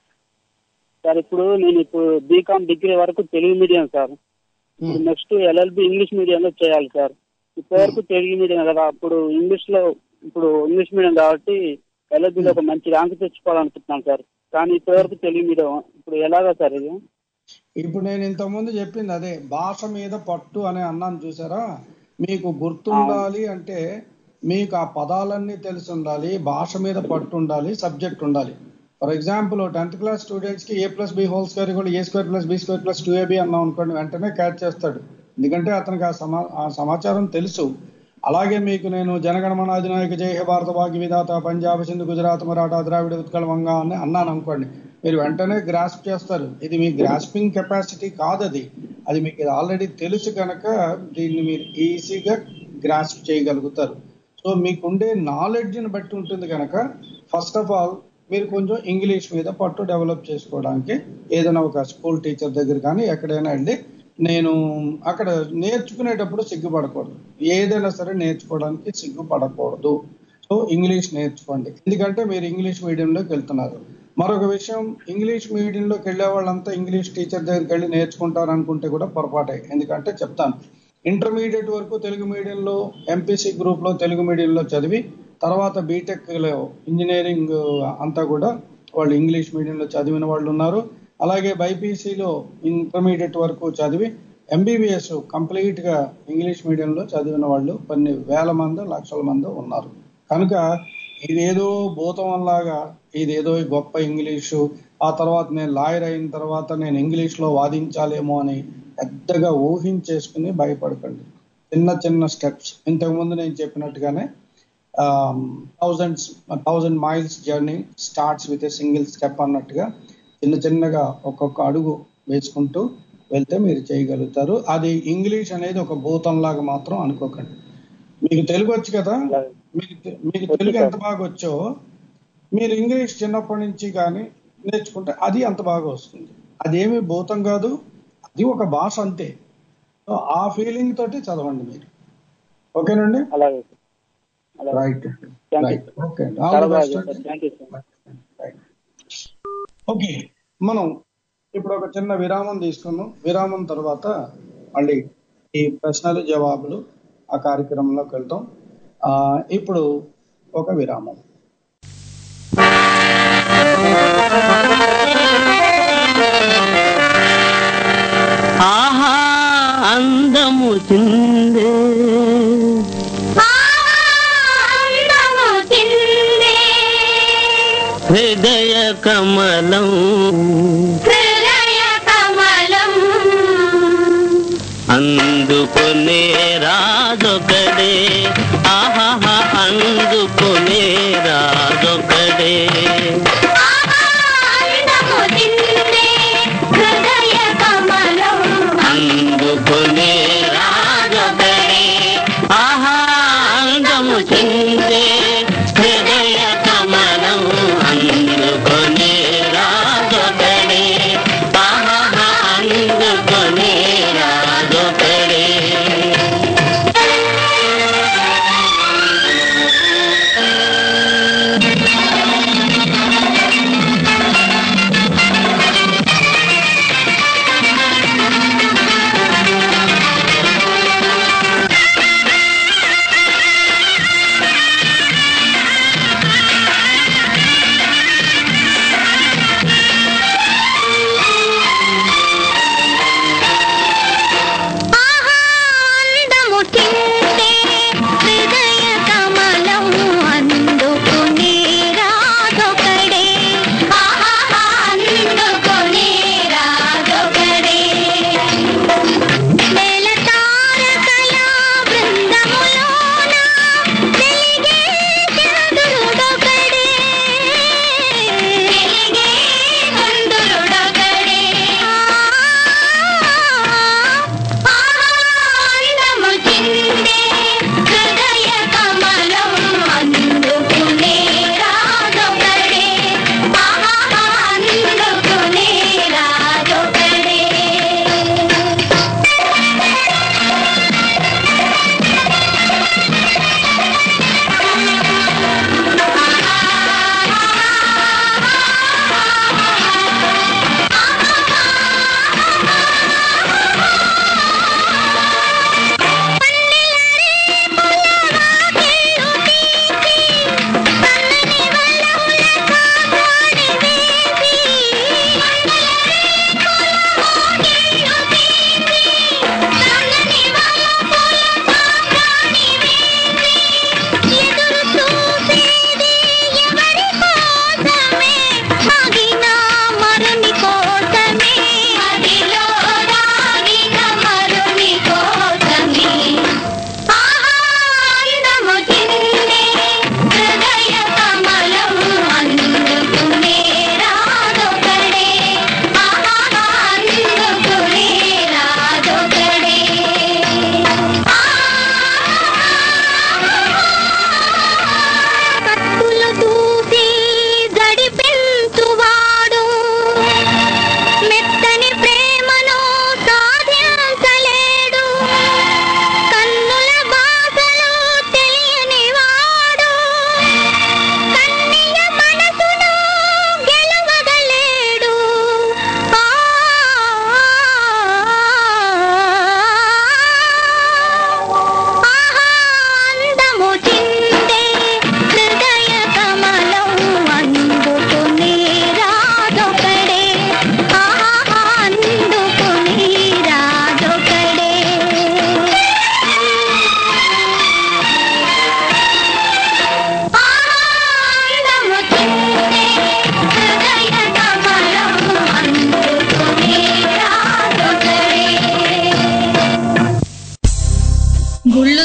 సార్ ఇప్పుడు నేను ఇప్పుడు బీకామ్ డిగ్రీ వరకు తెలుగు మీడియం సార్ ఇప్పుడు నెక్స్ట్ ఎల్ఎల్బి ఇంగ్లీష్ మీడియంలో చేయాలి సార్ ఇప్పటి వరకు తెలుగు మీడియం కదా అప్పుడు ఇంగ్లీష్ లో ఇప్పుడు ఇంగ్లీష్ మీడియం కాబట్టి ఎల్ఎల్బిలో ఒక మంచి ర్యాంక్ తెచ్చుకోవాలనుకుంటున్నాను సార్ కానీ ఇప్పటి వరకు తెలుగు మీడియం ఇప్పుడు ఎలాగా సార్ ఇది ఇప్పుడు నేను ఇంతకుముందు చెప్పింది అదే భాష మీద పట్టు అని అన్నాను చూసారా మీకు గుర్తుండాలి అంటే మీకు ఆ పదాలన్నీ తెలిసి ఉండాలి భాష మీద పట్టు ఉండాలి సబ్జెక్ట్ ఉండాలి for example tenth class students కి A plus B whole square కూడా A square plus B square plus two AB అన్నాం అనుకోండి వెంటనే క్యాచ్ చేస్తాడు ఎందుకంటే అతనికి ఆ సమా ఆ సమాచారం తెలుసు అలాగే మీకు నేను జనగణమన అధినాయక జయ హే భారత భాగ్య విధాత పంజాబ్ సింధు గుజరాత్ మరాఠా ద్రావిడ ఉత్కళ వంగ అని అన్నాను అనుకోండి మీరు వెంటనే గ్రాస్ప్ చేస్తారు ఇది మీ గ్రాస్పింగ్ కెపాసిటీ కాదు అది అది మీకు ఆల్రెడీ తెలుసు కనుక దీన్ని మీరు ఈజీగా గ్రాస్ప్ చేయగలుగుతారు సో మీకుండే నాలెడ్జ్ని బట్టి ఉంటుంది కనుక ఫస్ట్ ఆఫ్ ఆల్ మీరు కొంచెం ఇంగ్లీష్ మీద పట్టు డెవలప్ చేసుకోవడానికి ఏదైనా ఒక స్కూల్ టీచర్ దగ్గర కానీ ఎక్కడైనా వెళ్ళి నేను అక్కడ నేర్చుకునేటప్పుడు సిగ్గుపడకూడదు ఏదైనా సరే నేర్చుకోవడానికి సిగ్గుపడకూడదు సో ఇంగ్లీష్ నేర్చుకోండి ఎందుకంటే మీరు ఇంగ్లీష్ మీడియంలోకి వెళ్తున్నారు మరొక విషయం ఇంగ్లీష్ మీడియంలోకి వెళ్ళే వాళ్ళంతా ఇంగ్లీష్ టీచర్ దగ్గరికి వెళ్ళి నేర్చుకుంటారు అనుకుంటే కూడా పొరపాటే ఎందుకంటే చెప్తాను ఇంటర్మీడియట్ వరకు తెలుగు మీడియంలో ఎంపీసీ గ్రూప్ లో తెలుగు మీడియంలో చదివి తర్వాత బీటెక్ లో ఇంజనీరింగ్ అంతా కూడా వాళ్ళు ఇంగ్లీష్ మీడియంలో చదివిన వాళ్ళు ఉన్నారు అలాగే బైపీసీలో ఇంటర్మీడియట్ వరకు చదివి ఎంబీబీఎస్ కంప్లీట్ గా ఇంగ్లీష్ మీడియంలో చదివిన వాళ్ళు కొన్ని వేల మంది లక్షల మంది ఉన్నారు కనుక ఇదేదో భూతంలాగా ఇదేదో గొప్ప ఇంగ్లీషు ఆ తర్వాత నేను లాయర్ అయిన తర్వాత నేను ఇంగ్లీష్ లో వాదించాలేమో అని పెద్దగా ఊహించేసుకుని భయపడకండి చిన్న చిన్న స్టెప్స్ ఇంతకుముందు నేను చెప్పినట్టుగానే thousands thousand miles journey starts with a single step అన్నట్టుగా చిన్న చిన్నగా ఒక్కొక్క అడుగు వేసుకుంటూ వెళ్తే మీరు చేయగలుగుతారు అది ఇంగ్లీష్ అనేది ఒక భూతంలాగా మాత్రం అనుకోకండి మీకు తెలుగు వచ్చు కదా మీకు తె- మీకు తెలుగు ఎంత బాగా వచ్చో మీరు ఇంగ్లీష్ చిన్నప్పటి నుంచి కానీ నేర్చుకుంటే అది అంత బాగా వస్తుంది అదేమి భూతం కాదు అది ఒక భాష అంతే సో ఆ ఫీలింగ్ తోటి చదవండి మీరు ఓకేనండి అలాగే సార్ అలాగే right Thank you. Right okay అండి చాలా ఆల్ ది బాగా బెస్ట్ చెప్పారు thank you sir right okay మనం ఇప్పుడు ఒక చిన్న విరామం తీసుకున్నాం విరామం తర్వాత మళ్ళీ ఈ ప్రశ్నలు జవాబులు ఆ కార్యక్రమంలోకి వెళ్తాం ఆ, ఇప్పుడు ఒక విరామం ఆహా అందము చిందే హృదయ కమలం అందుకునే రాజొకడే ఆహా అందుకునే రాజొకడే అందుకునే రాజొకడే ఆహా అందము చిందే హృదయ కమలం అందుకునే రాజొకడే ఆహా అందుకునే రాజొకడే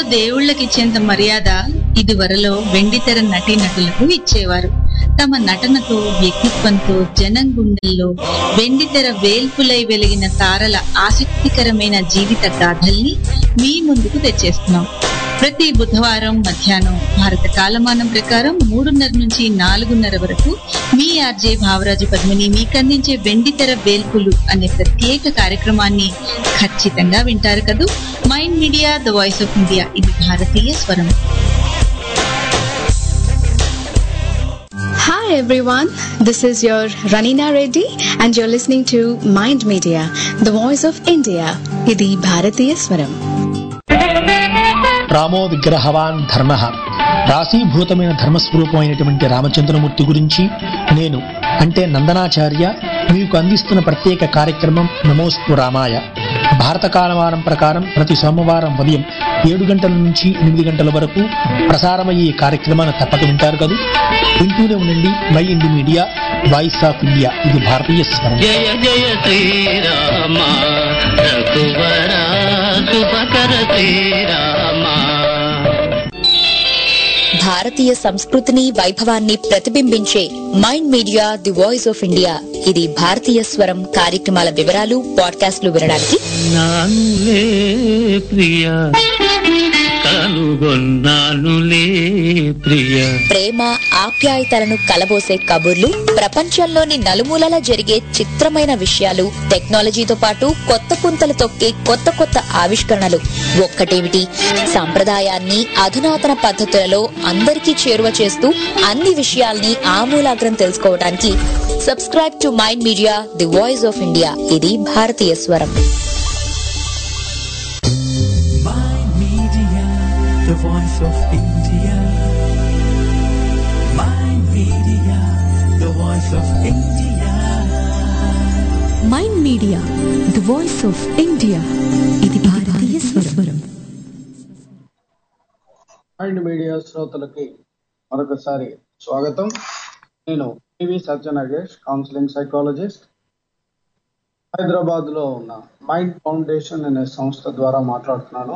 దేవుళ్ళకిచ్చేంత మర్యాద ఇదివరలో వెండితెర నటీనటులకు ఇచ్చేవారు తమ నటనతో వ్యక్తిత్వంతో జనం గుండెల్లో వెండితెర వేల్పులై వెలిగిన తారల ఆసక్తికరమైన జీవిత గాథల్ని మీ ముందుకు తెచ్చేస్తున్నాం ప్రతి బుధవారం మధ్యాహ్నం భారత కాలమానం ప్రకారం మూడున్నర నుంచి నాలుగున్నర వరకు మీ ఆర్జే భావరాజు పద్మిని మీకందించే వెండితెర వేల్పులు అనే ప్రత్యేక కార్యక్రమాన్ని ఖచ్చితంగా వింటారు కదూ mind media the voice of India ఇది భారతీయ స్వరం Hi everyone, this is your Ranina Reddy and you're listening to Mind Media, the voice of India. ఇది భారతీయ స్వరం రామో విగ్రహవాన్ ధర్మ రాశీభూతమైన ధర్మస్వరూపమైనటువంటి రామచంద్రమూర్తి గురించి నేను అంటే నందనాచార్య మీకు అందిస్తున్న ప్రత్యేక కార్యక్రమం నమోస్తు రామాయ భారత కాలమానం ప్రకారం ప్రతి సోమవారం ఉదయం ఏడు గంటల నుంచి ఎనిమిది గంటల వరకు ప్రసారమయ్యే ఈ కార్యక్రమాన్ని తప్పక వింటారు కదా వింటూనే ఉండండి mind media voice of India ఇది భారతీయ స్వరం జయ జయ శ్రీరామ రఘువర శుభకర శ్రీరామ భారతీయ సంస్కృతిని వైభవాన్ని ప్రతిబింబించే mind media the voice of India ఇది భారతీయ స్వరం కార్యక్రమాల వివరాలు పాడ్కాస్ట్లు వినడానికి నానులే ప్రియ కనుగొన్నానులే ప్రియ ప్రేమ ఆప్యాయతలను కలబోసే కబుర్లు ప్రపంచంలోని నలుమూలల జరిగే చిత్రమైన విషయాలు టెక్నాలజీతో పాటు కొత్త పుంతలు తొక్కే కొత్త కొత్త ఆవిష్కరణలు ఒక్కటేమిటి సంప్రదాయాన్ని అధునాతన పద్ధతులలో అందరికీ చేరువ చేస్తూ అన్ని విషయాల్ని ఆమూలాగ్రం తెలుసుకోవడానికి subscribe to mind media the voice of India ఇది భారతీయ స్వరం Mind Media, the voice of India. Mind Media, the voice of India. Mind media the voice of India ఇది భారతీయ స్వరం మైండ్ మీడియా శ్రోతలకి మరొకసారి స్వాగతం నేను టివి సత్యనాగేష్ కౌన్సిలింగ్ సైకాలజిస్ట్ హైదరాబాద్ లో ఉన్న మైండ్ ఫౌండేషన్ అనే సంస్థ ద్వారా మాట్లాడుతున్నాను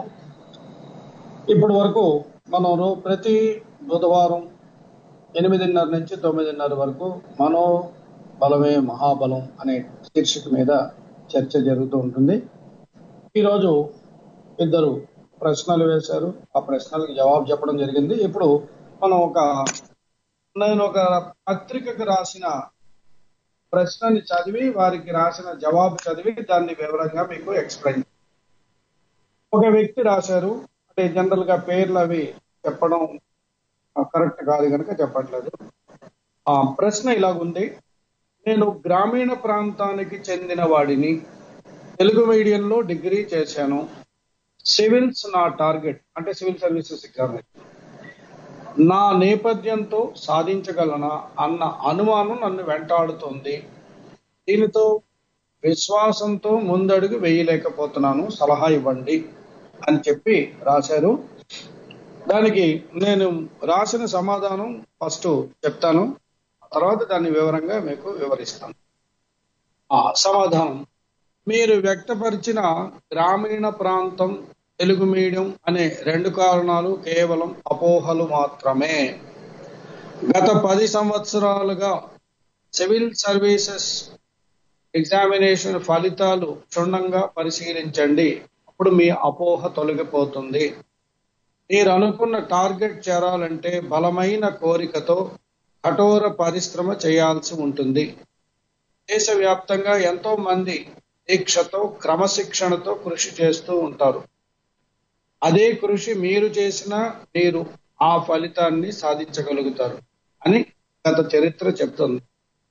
ఇప్పటి వరకు మనం రో- ప్రతి బుధవారం ఎనిమిదిన్నర నుంచి తొమ్మిదిన్నర వరకు మనో బలమే మహాబలం అనే శీర్షిక మీద చర్చ జరుగుతూ ఉంటుంది ఈరోజు ఇద్దరు ప్రశ్నలు వేశారు ఆ ప్రశ్నలకు జవాబు చెప్పడం జరిగింది ఇప్పుడు మనం ఒక నేను ఒక పత్రికకు రాసిన ప్రశ్నని చదివి వారికి రాసిన జవాబు చదివి దాన్ని వివరంగా మీకు ఎక్స్ప్లెయిన్ ఒక వ్యక్తి రాశారు అంటే జనరల్ గా పేర్లు అవి చెప్పడం కరెక్ట్ కాదు కనుక చెప్పట్లేదు ఆ ప్రశ్న ఇలాగుంది నేను గ్రామీణ ప్రాంతానికి చెందిన వాడిని తెలుగు మీడియంలో డిగ్రీ చేశాను సివిల్స్ నా టార్గెట్ అంటే సివిల్ సర్వీసెస్ ఎగ్జామినేషన్ నా నేపథ్యంతో సాధించగలనా అన్న అనుమానం నన్ను వెంటాడుతోంది దీనితో విశ్వాసంతో ముందడుగు వేయలేకపోతున్నాను సలహా ఇవ్వండి అని చెప్పి రాశారు దానికి నేను రాసిన సమాధానం ఫస్ట్ చెప్తాను తర్వాత దాన్ని వివరంగా మీకు వివరిస్తాను ఆ సమాధానం మీరు వ్యక్తపరిచిన గ్రామీణ ప్రాంతం తెలుగు మీడియం అనే రెండు కారణాలు కేవలం అపోహలు మాత్రమే గత పది సంవత్సరాలుగా సివిల్ సర్వీసెస్ ఎగ్జామినేషన్ ఫలితాలు క్షుణ్ణంగా పరిశీలించండి అప్పుడు మీ అపోహ తొలగిపోతుంది మీరు అనుకున్న టార్గెట్ చేరాలంటే బలమైన కోరికతో కఠోర పరిశ్రమ చేయాల్సి ఉంటుంది దేశవ్యాప్తంగా ఎంతో మంది దీక్షతో క్రమశిక్షణతో కృషి చేస్తూ ఉంటారు అదే కృషి మీరు చేసినా మీరు ఆ ఫలితాన్ని సాధించగలుగుతారు అని గత చరిత్ర చెప్తుంది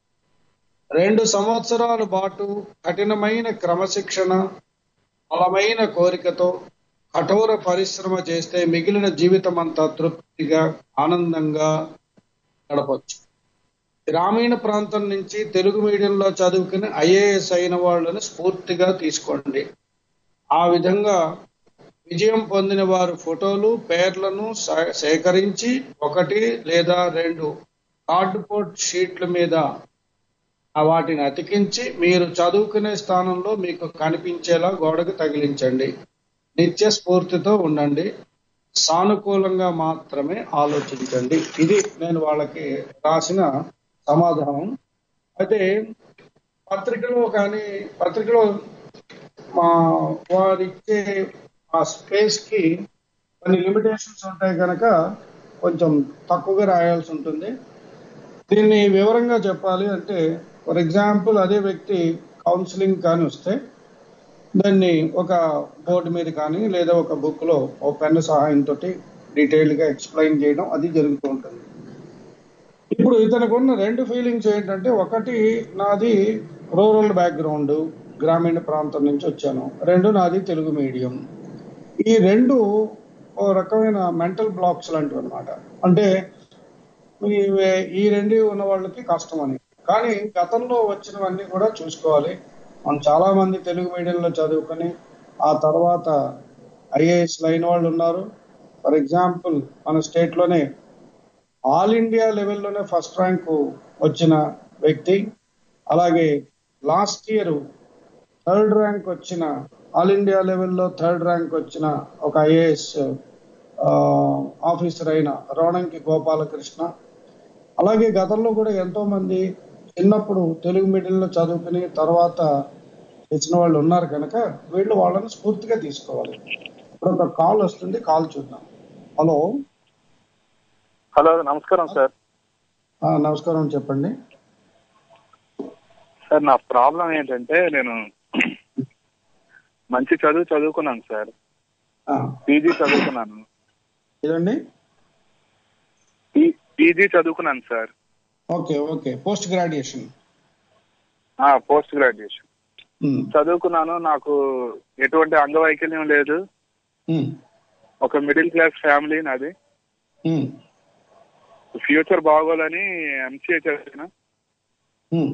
రెండు సంవత్సరాల పాటు కఠినమైన క్రమశిక్షణ బలమైన కోరికతో కఠోర పరిశ్రమ చేస్తే మిగిలిన జీవితం అంతా తృప్తిగా ఆనందంగా గడపచ్చు గ్రామీణ ప్రాంతం నుంచి తెలుగు మీడియంలో చదువుకుని ఐఏఎస్ అయిన వాళ్ళని స్ఫూర్తిగా తీసుకోండి ఆ విధంగా విజయం పొందిన వారి ఫోటోలు పేర్లను సే- సేకరించి ఒకటి లేదా రెండు కార్డుబోర్డ్ షీట్ల మీద ఆ వాటిని అతికించి మీరు చదువుకునే స్థానంలో మీకు కనిపించేలా గోడకు తగిలించండి నిత్య స్ఫూర్తితో ఉండండి సానుకూలంగా మాత్రమే ఆలోచించండి ఇది నేను వాళ్ళకి రాసిన సమాధానం అయితే పత్రికలో కానీ పత్రికలో మా వారిచ్చే ఆ స్పేస్ కి కొన్ని లిమిటేషన్స్ ఉంటాయి కనుక కొంచెం తక్కువగా రాయాల్సి ఉంటుంది దీన్ని వివరంగా చెప్పాలి అంటే ఫర్ ఎగ్జాంపుల్ అదే వ్యక్తి కౌన్సిలింగ్ కానీ వస్తే దాన్ని ఒక బోర్డు మీద కానీ లేదా ఒక బుక్ లో ఒక పెన్ సహాయంతో డీటెయిల్డ్ గా ఎక్స్ప్లెయిన్ చేయడం అది జరుగుతూ ఉంటుంది ఇప్పుడు ఇతనికి ఉన్న రెండు ఫీలింగ్స్ ఏంటంటే ఒకటి నాది రూరల్ బ్యాక్గ్రౌండ్ గ్రామీణ ప్రాంతం నుంచి వచ్చాను రెండు నాది తెలుగు మీడియం ఈ రెండు ఓ రకమైన మెంటల్ బ్లాక్స్ లాంటివి అనమాట అంటే ఈ- ఈ రెండు ఉన్న వాళ్ళకి కష్టం అని కానీ గతంలో వచ్చినవన్నీ కూడా చూసుకోవాలి మనం చాలా మంది తెలుగు మీడియంలో చదువుకొని ఆ తర్వాత ఐఏఎస్ లైన్ వాళ్ళు ఉన్నారు ఫర్ ఎగ్జాంపుల్ మన స్టేట్ లోనే ఆల్ ఇండియా లెవెల్లోనే ఫస్ట్ ర్యాంక్ వచ్చిన వ్యక్తి అలాగే లాస్ట్ ఇయర్ థర్డ్ ర్యాంక్ వచ్చిన ఆల్ ఇండియా లెవెల్లో థర్డ్ ర్యాంక్ వచ్చిన ఒక ఐఏఎస్ ఆఫీసర్ అయిన రోణంకి గోపాలకృష్ణ అలాగే గతంలో కూడా ఎంతో మంది చిన్నప్పుడు తెలుగు మీడియంలో చదువుకుని తర్వాత తెచ్చిన వాళ్ళు ఉన్నారు కనుక వీళ్ళు వాళ్ళని స్ఫూర్తిగా తీసుకోవాలి ఇప్పుడు ఒక కాల్ వస్తుంది కాల్ చూద్దాం హలో హలో నమస్కారం సార్ ఆ, నమస్కారం చెప్పండి సార్ నా ప్రాబ్లం ఏంటంటే నేను మంచి చదువు చదువుకున్నాను సార్ ఆ, పీజీ చదువుకున్నాను ఇదండి పీజీ చదువుకున్నాను sir okay okay post graduation post graduation um, చదువుకున్నాను నాకు ఎటువంటి అంగవైకల్యం లేదు ఉమ్, ఒక మిడిల్ క్లాస్ ఫ్యామిలీ నాది ఉమ్, ఫ్యూచర్ బాగోలని ఎంసీఏ చదివిన ఉమ్,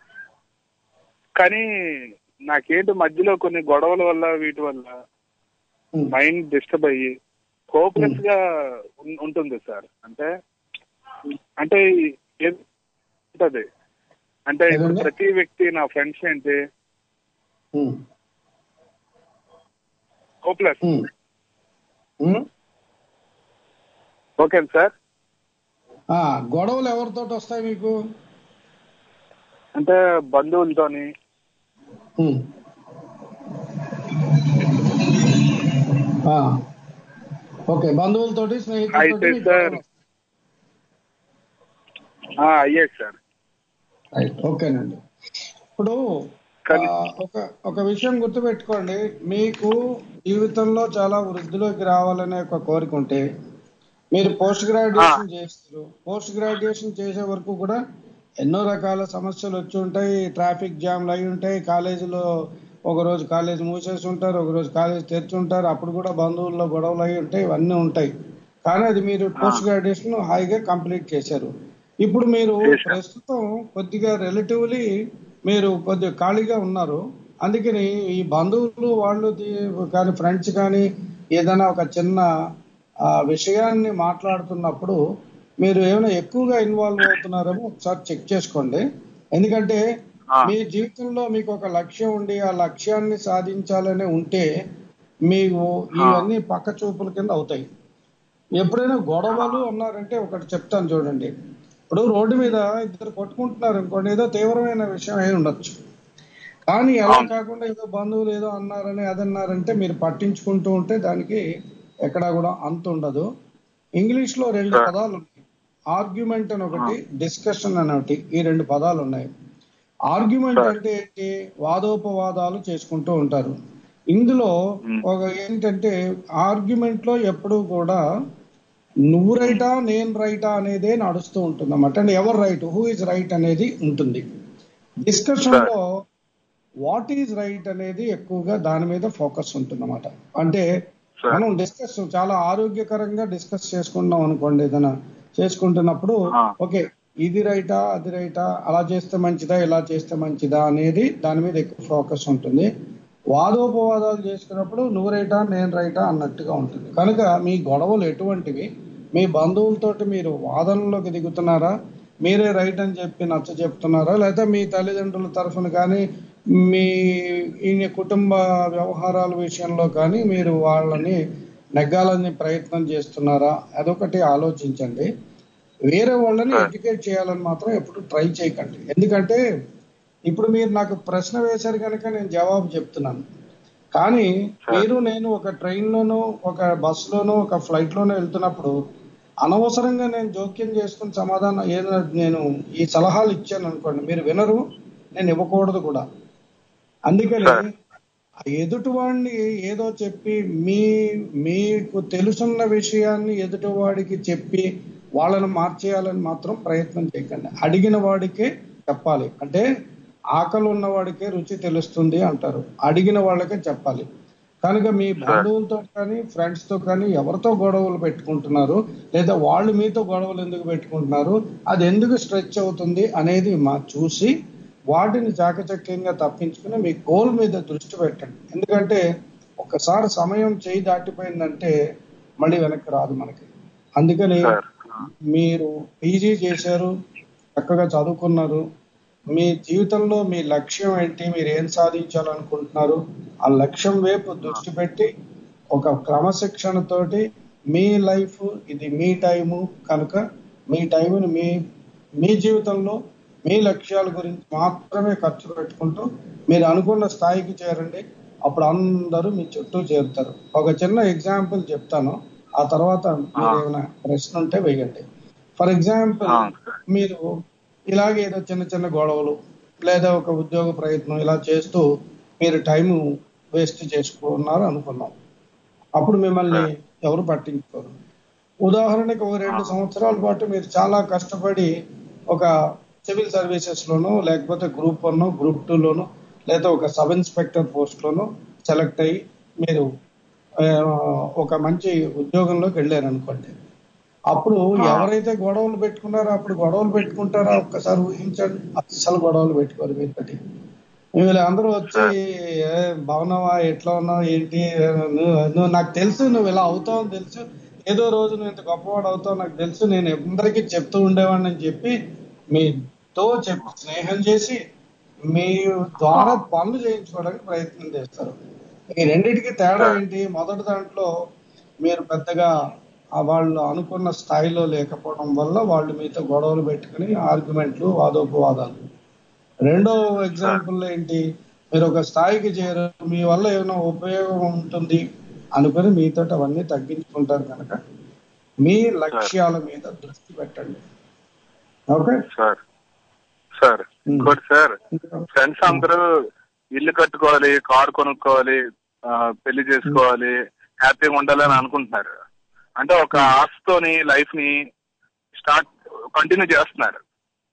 కానీ నాకేంటి మధ్యలో కొన్ని గొడవల వల్ల వీటి వల్ల ఉమ్. మైండ్ డిస్టర్బ్ అయ్యి హోప్లెస్ గా ఉం- ఉంటుంది సార్ అంటే అంటే ఏది ఉంటది అంటే ఇప్పుడు ఏదండి? ప్రతి వ్యక్తి నా ఫ్రెండ్స్ ఏంటి um, hopeless um, um. Okay sir ఆ, గొడవలు ఎవరితో వస్తాయి మీకు అంటే బంధువులతోని ఉమ్. ఆ, ఓకే బంధువులతోటి స్నేహితులతోటి అయితే మీకు సార్ గొడవలు ఆ, అయ్యాయి సార్ రైట్ ఓకేనండి ఇప్పుడు ఆ, ఒక ఒక విషయం గుర్తుపెట్టుకోండి మీకు జీవితంలో చాలా వృద్ధిలోకి రావాలనే ఒక కోరిక ఉంటే మీరు పోస్ట్ గ్రాడ్యుయేషన్ చేస్తారు పోస్ట్ గ్రాడ్యుయేషన్ చేసే వరకు కూడా ఎన్నో రకాల సమస్యలు వచ్చి ఉంటాయి ట్రాఫిక్ జామ్లు అయి ఉంటాయి కాలేజీలో ఒక రోజు కాలేజ్ మూసేసి ఉంటారు ఒక రోజు కాలేజ్ తెరిచి ఉంటారు అప్పుడు కూడా బంధువుల్లో గొడవలు అయి ఉంటాయి ఇవన్నీ ఉంటాయి కానీ అది మీరు పోస్ట్ గ్రాడ్యుయేషన్ హాయిగా కంప్లీట్ చేశారు ఇప్పుడు మీరు ప్రస్తుతం కొద్దిగా రిలేటివ్లీ మీరు కొద్దిగా ఖాళీగా ఉన్నారు అందుకని ఈ బంధువులు వాళ్ళు ది- కానీ ఫ్రెండ్స్ కానీ ఏదైనా ఒక చిన్న ఆ, విషయాన్ని మాట్లాడుతున్నప్పుడు మీరు ఏమైనా ఎక్కువగా ఇన్వాల్వ్ అవుతున్నారేమో ఒకసారి చెక్ చేసుకోండి ఎందుకంటే మీ జీవితంలో మీకు ఒక లక్ష్యం ఉండి ఆ లక్ష్యాన్ని సాధించాలని ఉంటే మీకు ఇవన్నీ పక్క చూపుల కింద అవుతాయి ఎప్పుడైనా గొడవలు అన్నారంటే ఒకటి చెప్తాను చూడండి ఇప్పుడు రోడ్డు మీద ఇద్దరు కొట్టుకుంటున్నారు అనుకోండి ఏదో తీవ్రమైన విషయం అయి ఉండొచ్చు కానీ ఎలా కాకుండా ఏదో బంధువులు ఏదో అన్నారని అదన్నారంటే మీరు పట్టించుకుంటూ ఉంటే దానికి ఎక్కడా కూడా అంత ఉండదు ఇంగ్లీష్ లో రెండు పదాలు ఉన్నాయి ఆర్గ్యుమెంట్ అని ఒకటి డిస్కషన్ అని ఒకటి ఈ రెండు పదాలు ఉన్నాయి ఆర్గ్యుమెంట్ అంటే ఏంటి వాదోపవాదాలు చేసుకుంటూ ఉంటారు ఇందులో ఒక ఏంటంటే ఆర్గ్యుమెంట్ లో ఎప్పుడూ కూడా నువ్వు రైటా నేను రైటా అనేదే నడుస్తూ ఉంటుంది అన్నమాట అంటే ఎవరు రైట్ హూ ఇస్ రైట్ అనేది ఉంటుంది డిస్కషన్ లో వాట్ ఈజ్ రైట్ అనేది ఎక్కువగా దాని మీద ఫోకస్ ఉంటుంది అన్నమాట అంటే మనం డిస్కస్ చాలా ఆరోగ్యకరంగా డిస్కస్ చేసుకున్నాం అనుకోండి ఏదైనా చేసుకుంటున్నప్పుడు ఓకే ఇది రైటా అది రైటా అలా చేస్తే మంచిదా ఇలా చేస్తే మంచిదా అనేది దాని మీద ఎక్కువ ఫోకస్ ఉంటుంది వాదోపవాదాలు చేసుకున్నప్పుడు నువ్వు రైటా నేను రైటా అన్నట్టుగా ఉంటుంది కనుక మీ గొడవలు ఎటువంటివి మీ బంధువులతోటి మీరు వాదనలోకి దిగుతున్నారా మీరే రైట్ అని చెప్పి నచ్చ చెప్తున్నారా లేదా మీ తల్లిదండ్రుల తరఫున కానీ మీ ఈయన కుటుంబ వ్యవహారాల విషయంలో కానీ మీరు వాళ్ళని నెగ్గాలని ప్రయత్నం చేస్తున్నారా అదొకటి ఆలోచించండి వేరే వాళ్ళని ఎడ్యుకేట్ చేయాలని మాత్రం ఎప్పుడు ట్రై చేయకండి ఎందుకంటే ఇప్పుడు మీరు నాకు ప్రశ్న వేశారు కనుక నేను జవాబు చెప్తున్నాను కానీ మీరు నేను ఒక ట్రైన్ లోనో ఒక బస్ లోనో ఒక ఫ్లైట్ లోనో వెళ్తున్నప్పుడు అనవసరంగా నేను జోక్యం చేసుకుని సమాధానం ఏదో నేను ఈ సలహాలు ఇచ్చాను అనుకోండి మీరు వినరు నేను ఇవ్వకూడదు కూడా అందుకని ఆ ఎదుటివాడిని ఏదో చెప్పి మీ మీకు తెలుసున్న విషయాన్ని ఎదుటివాడికి చెప్పి వాళ్ళని మార్చేయాలని మాత్రం ప్రయత్నం చేయకండి అడిగిన వాడికే చెప్పాలి అంటే ఆకలి ఉన్నవాడికే రుచి తెలుస్తుంది అంటారు అడిగిన వాళ్ళకే చెప్పాలి కనుక మీ బంధువులతో కానీ ఫ్రెండ్స్ తో కానీ ఎవరితో గొడవలు పెట్టుకుంటున్నారు లేదా వాళ్ళు మీతో గొడవలు ఎందుకు పెట్టుకుంటున్నారు అది ఎందుకు స్ట్రెచ్ అవుతుంది అనేది మా చూసి వాటిని చాకచక్యంగా తప్పించుకుని మీ గోల్ మీద దృష్టి పెట్టండి ఎందుకంటే ఒకసారి సమయం చేయి దాటిపోయిందంటే మళ్ళీ వెనక్కి రాదు మనకి అందుకని మీరు పీజీ చేశారు చక్కగా చదువుకున్నారు మీ జీవితంలో మీ లక్ష్యం ఏంటి మీరు ఏం సాధించాలనుకుంటున్నారు ఆ లక్ష్యం వైపు దృష్టి పెట్టి ఒక క్రమశిక్షణతోటి మీ లైఫ్ ఇది మీ టైము కనుక మీ టైంని మీ మీ జీవితంలో మీ లక్ష్యాల గురించి మాత్రమే ఖర్చు పెట్టుకుంటూ మీరు అనుకున్న స్థాయికి చేరండి అప్పుడు అందరూ మీ చుట్టూ చేరుతారు ఒక చిన్న ఎగ్జాంపుల్ చెప్తాను ఆ తర్వాత మీరు ఏమైనా ప్రశ్న ఉంటే వేయండి ఫర్ ఎగ్జాంపుల్ మీరు ఇలాగే ఏదో చిన్న చిన్న గొడవలు లేదా ఒక ఉద్యోగ ప్రయత్నం ఇలా చేస్తూ మీరు టైం వేస్ట్ చేసుకున్నారు అనుకున్నాం అప్పుడు మిమ్మల్ని ఎవరు పట్టించుకోరు ఉదాహరణకి ఒక రెండు సంవత్సరాల పాటు మీరు చాలా కష్టపడి ఒక సివిల్ సర్వీసెస్ లోనో లేకపోతే గ్రూప్ వన్ గ్రూప్ టూ లోనో లేదా ఒక సబ్ ఇన్స్పెక్టర్ పోస్ట్ లోనో సెలెక్ట్ అయ్యి మీరు ఆ, ఒక మంచి ఉద్యోగంలోకి వెళ్ళారు అనుకోండి అప్పుడు ఎవరైతే గొడవలు పెట్టుకున్నారో అప్పుడు గొడవలు పెట్టుకుంటారో ఒక్కసారి ఊహించండి అస్సలు గొడవలు పెట్టుకోరు మీతోటి వీళ్ళు అందరూ వచ్చి "ఏ, బాగున్నావా ఎట్లా ఉన్నావు ఏంటి నువ్వు నువ్వు నాకు తెలుసు నువ్వు ఇలా అవుతావు అని తెలుసు ఏదో రోజు నువ్వు ఇంత గొప్పవాడు అవుతావు నాకు తెలుసు నేను అందరికీ చెప్తూ ఉండేవాడిని అని చెప్పి మీతో చెప్పి స్నేహం చేసి మీ ద్వారా పనులు చేయించుకోవడానికి ప్రయత్నం చేస్తారు ఈ రెండింటికి తేడా ఏంటి మొదటి దాంట్లో మీరు పెద్దగా ఆ వాళ్ళు అనుకున్న స్థాయిలో లేకపోవడం వల్ల వాళ్ళు మీతో గొడవలు పెట్టుకుని ఆర్గ్యుమెంట్లు వాదోపవాదాలు రెండో ఎగ్జాంపుల్ ఏంటి మీరు ఒక స్థాయికి చేరు మీ వల్ల ఏమైనా ఉపయోగం ఉంటుంది అనుకుని మీతో అవన్నీ తగ్గించుకుంటారు కనుక మీ లక్ష్యాల మీద దృష్టి పెట్టండి ఓకే సార్ సార్ ఇంకోటి సార్ ఫ్రెండ్స్ అందరూ ఇల్లు కట్టుకోవాలి కారు కొనుక్కోవాలి ఆ, పెళ్లి చేసుకోవాలి హ్యాపీగా ఉండాలని అనుకుంటున్నారు అంటే ఒక ఆశతోని లైఫ్ ని స్టార్ట్ కంటిన్యూ చేస్తున్నారు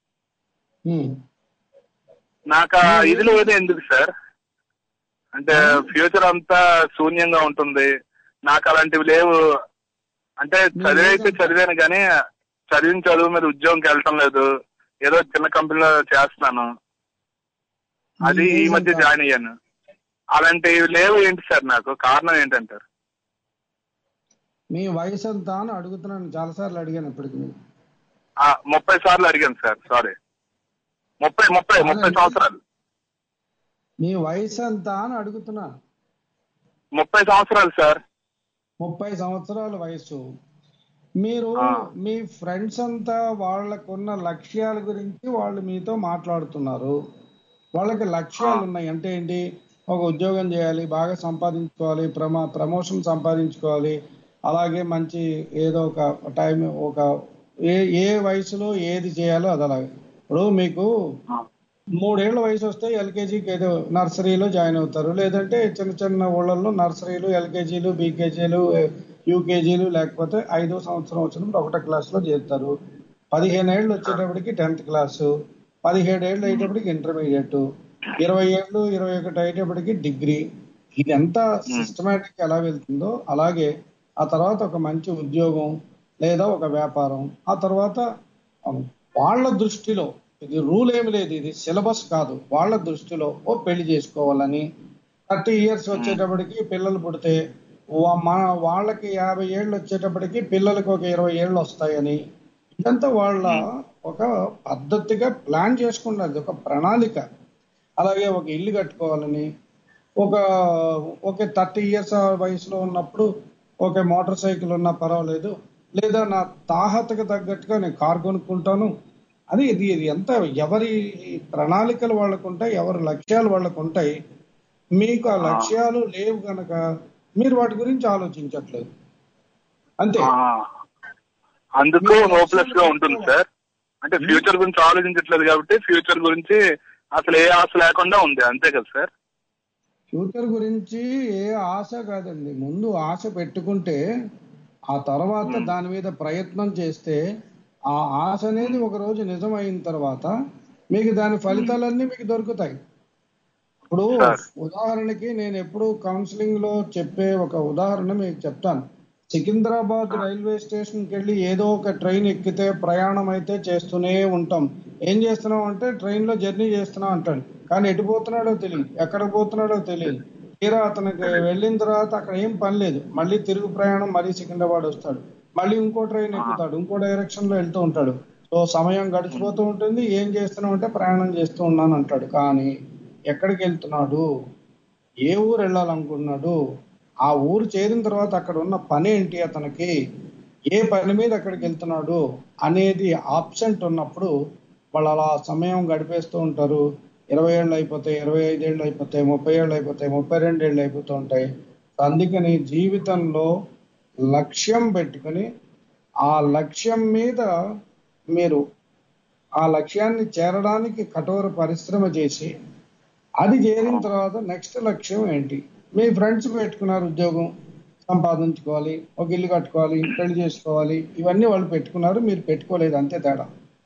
నాకు ఆ ఇది లేదు ఎందుకు సార్ అంటే ఫ్యూచర్ అంతా శూన్యంగా ఉంటుంది నాకు అలాంటివి లేవు అంటే చదివైతే చదివాను కానీ చదివిన చదువు మీద ఉద్యోగంకి వెళ్ళటం లేదు ఏదో చిన్న కంపెనీలో చేస్తున్నాను అది ఈ మధ్య జాయిన్ అయ్యాను అలాంటివి లేవు ఏంటి సార్ నాకు కారణం ఏంటంటారు మీ వయసు ఎంత అని అడుగుతున్నాను చాలాసార్లు అడిగాను ఇప్పటికి నేను. ఆ, ముప్పై సార్లు అడిగాను సార్ సారీ ముప్పై ముప్పై ముప్పై సంవత్సరాలు మీ వయసు ఎంత అని అడుగుతున్నా ముప్పై సంవత్సరాలు సార్ ముప్పై సంవత్సరాల వయసు మీరు మీ ఫ్రెండ్స్ అంతా వాళ్ళకున్న లక్ష్యాల గురించి వాళ్ళు మీతో మాట్లాడుతున్నారు వాళ్ళకి లక్ష్యాలు ఉన్నాయి అంటే ఏంటి ఒక ఉద్యోగం చేయాలి బాగా సంపాదించుకోవాలి ప్రమా ప్రమోషన్ సంపాదించుకోవాలి అలాగే మంచి ఏదో ఒక టైం ఒక ఏ ఏ వయసులో ఏది చేయాలో అది అలాగే ఇప్పుడు మీకు మూడేళ్ల వయసు వస్తే ఎల్కేజీకి ఏదో నర్సరీలో జాయిన్ అవుతారు లేదంటే చిన్న చిన్న ఊళ్ళల్లో నర్సరీలు ఎల్కేజీలు బీకేజీలు యూకేజీలు లేకపోతే ఐదో సంవత్సరం వచ్చినప్పుడు ఒకటో క్లాస్లో చేరుతారు పదిహేను ఏళ్ళు వచ్చేటప్పటికి టెన్త్ క్లాసు పదిహేడు ఏళ్ళు అయ్యేటప్పటికి ఇంటర్మీడియట్ ఇరవై ఏళ్ళు ఇరవై ఒకటి అయ్యేటప్పటికి డిగ్రీ ఇదంతా సిస్టమేటిక్ ఎలా వెళ్తుందో అలాగే ఆ తర్వాత ఒక మంచి ఉద్యోగం లేదా ఒక వ్యాపారం ఆ తర్వాత వాళ్ళ దృష్టిలో ఇది రూల్ ఏమి లేదు ఇది సిలబస్ కాదు వాళ్ళ దృష్టిలో ఓ పెళ్లి చేసుకోవాలని థర్టీ ఇయర్స్ వచ్చేటప్పటికి పిల్లలు పుడితే వా- మన వాళ్ళకి యాభై ఏళ్ళు వచ్చేటప్పటికి పిల్లలకి ఒక ఇరవై ఏళ్ళు వస్తాయని ఇదంతా వాళ్ళ ఒక పద్ధతిగా ప్లాన్ చేసుకున్నది ఒక ప్రణాళిక అలాగే ఒక ఇల్లు కట్టుకోవాలని ఒక ఒక థర్టీ ఇయర్స్ వయసులో ఉన్నప్పుడు ఓకే మోటార్ సైకిల్ ఉన్నా పర్వాలేదు లేదా నా తాహతకు తగ్గట్టుగా నేను కార్ కొనుక్కుంటాను అది ఇది ఇది ఎంత ఎవరి ప్రణాళికలు వాళ్ళకు ఉంటాయి ఎవరి లక్ష్యాలు వాళ్ళకు ఉంటాయి మీకు ఆ లక్ష్యాలు లేవు గనక మీరు వాటి గురించి ఆలోచించట్లేదు అంతే ఆ, అందుకు హోప్లెస్ గా ఉంటుంది సార్ అంటే ఫ్యూచర్ గురించి ఆలోచించట్లేదు కాబట్టి ఫ్యూచర్ గురించి అసలు ఏ ఆశ లేకుండా ఉంది అంతే కదా సార్ ఫ్యూచర్ గురించి ఏ ఆశ కాదండి ముందు ఆశ పెట్టుకుంటే ఆ తర్వాత దాని మీద ప్రయత్నం చేస్తే ఆ ఆశ అనేది ఒక రోజు నిజమైన తర్వాత మీకు దాని ఫలితాలన్నీ మీకు దొరుకుతాయి ఇప్పుడు ఉదాహరణకి నేను ఎప్పుడు కౌన్సిలింగ్ లో చెప్పే ఒక ఉదాహరణ మీకు చెప్తాను సికింద్రాబాద్ రైల్వే స్టేషన్ కి వెళ్ళి ఏదో ఒక ట్రైన్ ఎక్కితే ప్రయాణం అయితే చేస్తూనే ఉంటాం ఏం చేస్తున్నాం అంటే ట్రైన్ లో జర్నీ చేస్తున్నాం అంటాడు కానీ ఎటు పోతున్నాడో తెలియదు ఎక్కడ పోతున్నాడో తెలియదు తీరా అతనికి వెళ్ళిన తర్వాత అక్కడ ఏం పని లేదు మళ్ళీ తిరుగు ప్రయాణం మళ్ళీ సికింద్రాబాద్ వస్తాడు మళ్ళీ ఇంకో ట్రైన్ ఎక్కుతాడు ఇంకో డైరెక్షన్ లో వెళ్తూ ఉంటాడు సో సమయం గడిచిపోతూ ఉంటుంది ఏం చేస్తున్నావు అంటే ప్రయాణం చేస్తూ ఉన్నాను అంటాడు కానీ ఎక్కడికి వెళ్తున్నాడు ఏ ఊరు వెళ్ళాలనుకున్నాడు ఆ ఊరు చేరిన తర్వాత అక్కడ ఉన్న పని ఏంటి అతనికి ఏ పని మీద అక్కడికి వెళ్తున్నాడు అనేది ఆబ్సెంట్ ఉన్నప్పుడు వాళ్ళు అలా సమయం గడిపేస్తూ ఉంటారు ఇరవై ఏళ్ళు అయిపోతాయి ఇరవై ఐదేళ్ళు అయిపోతాయి ముప్పై ఏళ్ళు అయిపోతాయి ముప్పై రెండు ఏళ్ళు అయిపోతూ ఉంటాయి అందుకని జీవితంలో లక్ష్యం పెట్టుకుని ఆ లక్ష్యం మీద మీరు ఆ లక్ష్యాన్ని చేరడానికి కఠోర పరిశ్రమ చేసి అది చేరిన తర్వాత నెక్స్ట్ లక్ష్యం ఏంటి మీ ఫ్రెండ్స్ పెట్టుకున్నారు ఉద్యోగం సంపాదించుకోవాలి ఒక ఇల్లు కట్టుకోవాలి పెళ్లి చేసుకోవాలి ఇవన్నీ వాళ్ళు పెట్టుకున్నారు మీరు పెట్టుకోలేదు అంతే తేడా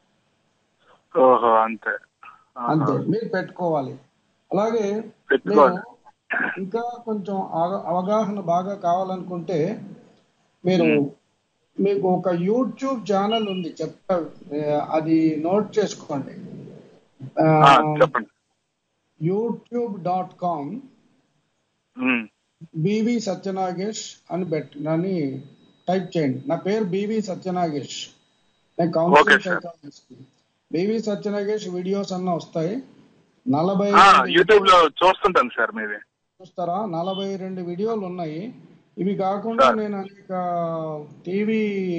ఓహో అంతే అంతే మీరు పెట్టుకోవాలి అలాగే పెట్టుకోవాలి. మీరు ఇంకా కొంచెం ఆగ- అవగాహన బాగా కావాలనుకుంటే మీరు మీకు ఒక యూట్యూబ్ ఛానల్ ఉంది చెప్తా ఆ, అది నోట్ చేసుకోండి ఆ, చెప్పండి YouTube dot com um, BV Satyanagesh అని పెట్ అని టైప్ చేయండి నా పేరు బివి సత్యనాగేష్ నేను counselling psychologist BV Satyanagesh videos అన్న వస్తాయి నలభై ఆ, రెండు యూట్యూబ్ లో చూస్తుంటాను సార్ మీది చూస్తారా నలభై రెండు వీడియోలు ఉన్నాయి ఇవి కాకుండా నేను అనేక టీవీ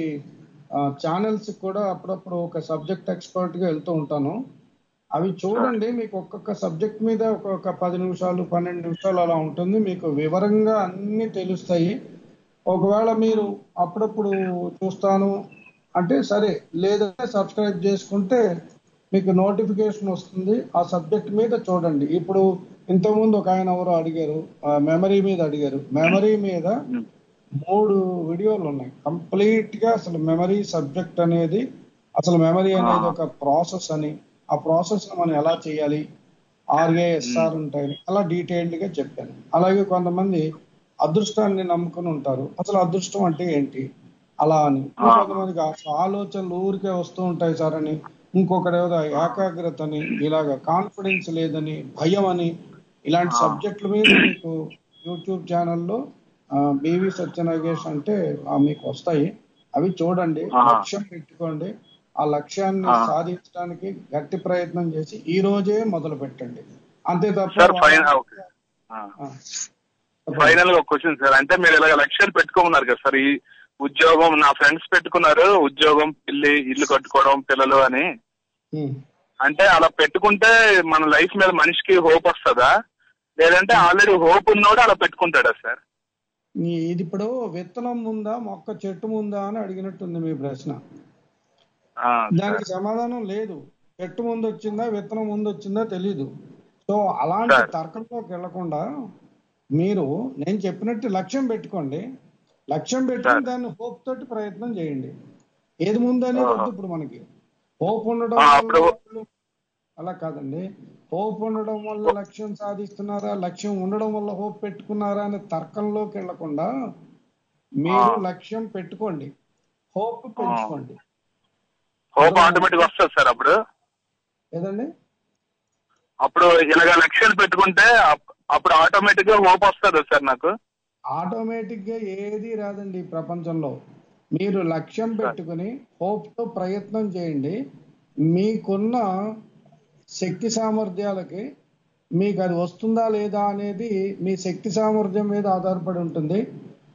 ఛానల్స్ కూడా అప్పుడప్పుడు ఒక సబ్జెక్ట్ ఎక్స్పర్ట్ గా వెళ్తూ ఉంటాను అవి చూడండి మీకు ఒక్కొక్క సబ్జెక్ట్ మీద ఒక్కొక్క పది నిమిషాలు పన్నెండు నిమిషాలు అలా ఉంటుంది మీకు వివరంగా అన్ని తెలుస్తాయి ఒకవేళ మీరు అప్పుడప్పుడు చూస్తాను అంటే సరే లేదంటే సబ్స్క్రైబ్ చేసుకుంటే మీకు నోటిఫికేషన్ వస్తుంది ఆ సబ్జెక్ట్ మీద చూడండి ఇప్పుడు ఇంతకుముందు ఒక ఆయన ఎవరో అడిగారు మెమరీ మీద అడిగారు మెమరీ మీద మూడు వీడియోలు ఉన్నాయి కంప్లీట్ గా అసలు మెమరీ సబ్జెక్ట్ అనేది అసలు మెమరీ అనేది ఒక ప్రాసెస్ అని ఆ ప్రాసెస్ మనం ఎలా చేయాలి ఆర్ఏఎస్ఆర్ ఉంటాయి అలా డీటెయిల్డ్ గా చెప్పాను అలాగే కొంతమంది అదృష్టాన్ని నమ్ముకుని ఉంటారు అసలు అదృష్టం అంటే ఏంటి అలా అని కొంతమందికి అసలు ఆలోచనలు ఊరికే వస్తూ ఉంటాయి సార్ అని ఇంకొకటి ఏదో ఏకాగ్రత అని ఇలాగ కాన్ఫిడెన్స్ లేదని భయం అని ఇలాంటి సబ్జెక్టుల మీద మీకు యూట్యూబ్ ఛానల్లో బీవీ సత్యనాగేష్ అంటే ఆ, మీకు వస్తాయి అవి చూడండి ఆహా. లక్ష్యం పెట్టుకోండి ఆ లక్ష్యాన్ని ఆ. సాధించడానికి గట్టి ప్రయత్నం చేసి ఈ రోజే మొదలు పెట్టండి అంతే తప్ప సార్ ఫైన్ వాళ్ళ- ఓకే ఫైనల్ గా ఒక క్వశ్చన్ సార్ అంటే మీరు ఇలాగ లక్ష్యాలు పెట్టుకోమన్నారు కదా సార్ ఈ ఉద్యోగం నా ఫ్రెండ్స్ పెట్టుకున్నారు ఉద్యోగం పిల్లి ఇల్లు కట్టుకోవడం పిల్లలు అని ఉమ్. అంటే అలా పెట్టుకుంటే మన లైఫ్ మీద మనిషికి హోప్ వస్తుందా లేదంటే ఆల్రెడీ హోప్ ఉన్నోడు అలా పెట్టుకుంటాడా సార్ ఈ- ఇది ఇప్పుడు విత్తనం ముందా మొక్క చెట్టు ముందా అని అడిగినట్టుంది మీ ప్రశ్న ఆ, దానికి సమాధానం లేదు చెట్టు ముందు వచ్చిందా విత్తనం ముందు వచ్చిందా తెలీదు సో అలాంటి తర్కంలోకి వెళ్లకుండా మీరు నేను చెప్పినట్టు లక్ష్యం పెట్టుకోండి లక్ష్యం పెట్టుకుని దాన్ని హోప్ తోటి ప్రయత్నం చేయండి ఏది ముందు అనేది వద్దు ఇప్పుడు మనకి హోప్ ఉండడం ఆ, వల్ల అప్పుడు- అలా కాదండి హోప్ ఉండడం వల్ల లక్ష్యం సాధిస్తున్నారా లక్ష్యం ఉండడం వల్ల హోప్ పెట్టుకున్నారా అనే తర్కంలోకి వెళ్లకుండా మీరు లక్ష్యం పెట్టుకోండి హోప్ పెంచుకోండి హోప్ ఆటోమేటిక్ వస్తుంది సార్ అప్పుడు ఏదండి అప్పుడు ఇలాగ లక్ష్యాలు పెట్టుకుంటే అప్- అప్పుడు ఆటోమేటిక్ గా హోప్ వస్తుంది సార్ నాకు ఆటోమేటిక్ గా ఏది రాదండి ఈ ప్రపంచంలో మీరు లక్ష్యం పెట్టుకుని హోప్ తో ప్రయత్నం చేయండి మీకున్న శక్తి సామర్థ్యాలకి మీకు అది వస్తుందా లేదా అనేది మీ శక్తి సామర్థ్యం మీద ఆధారపడి ఉంటుంది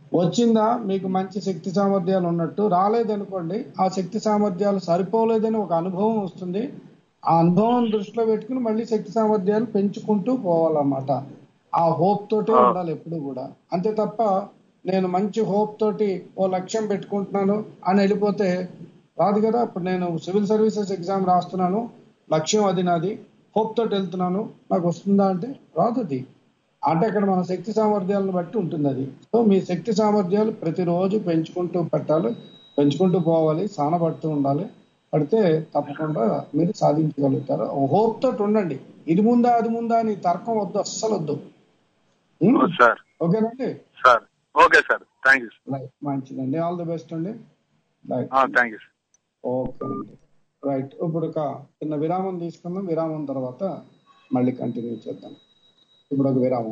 వచ్చిందా మీకు మంచి శక్తి సామర్థ్యాలు ఉన్నట్టు రాలేదనుకోండి ఆ శక్తి సామర్థ్యాలు సరిపోలేదని ఒక అనుభవం వస్తుంది ఆ అనుభవం దృష్టిలో పెట్టుకుని మళ్ళీ శక్తి సామర్థ్యాలు పెంచుకుంటూ పోవాలన్నమాట ఆ హోప్ తోటే ఉండాలి ఎప్పుడు కూడా అంతే తప్ప నేను మంచి హోప్ తోటి ఓ లక్ష్యం పెట్టుకుంటున్నాను అని వెళ్ళిపోతే రాదు కదా ఇప్పుడు నేను సివిల్ సర్వీసెస్ ఎగ్జామ్ రాస్తున్నాను లక్ష్యం అది నాది హోప్ తోటి వెళ్తున్నాను నాకు వస్తుందా అంటే రాదు అది అంటే అక్కడ మన శక్తి సామర్థ్యాలను బట్టి ఉంటుంది అది సో మీ శక్తి సామర్థ్యాలు ప్రతిరోజు పెంచుకుంటూ పెట్టాలి పెంచుకుంటూ పోవాలి సానపడుతూ ఉండాలి పడితే తప్పకుండా మీరు సాధించగలుగుతారు హోప్ తోటి ఉండండి ఇది ముందా అది ముందా అని తర్కం వద్దు అస్సలు వద్దు సార్ ఓకేనండి sir okay sir thank you right మంచిదండి ఆల్ ది బెస్ట్ అండి రైట్ థ్యాంక్ యూ ఓకేనండి రైట్ ఇప్పుడు ఒక చిన్న విరామం తీసుకుందాం విరామం తర్వాత మళ్ళీ కంటిన్యూ చేద్దాం ఇప్పుడు ఒక విరామం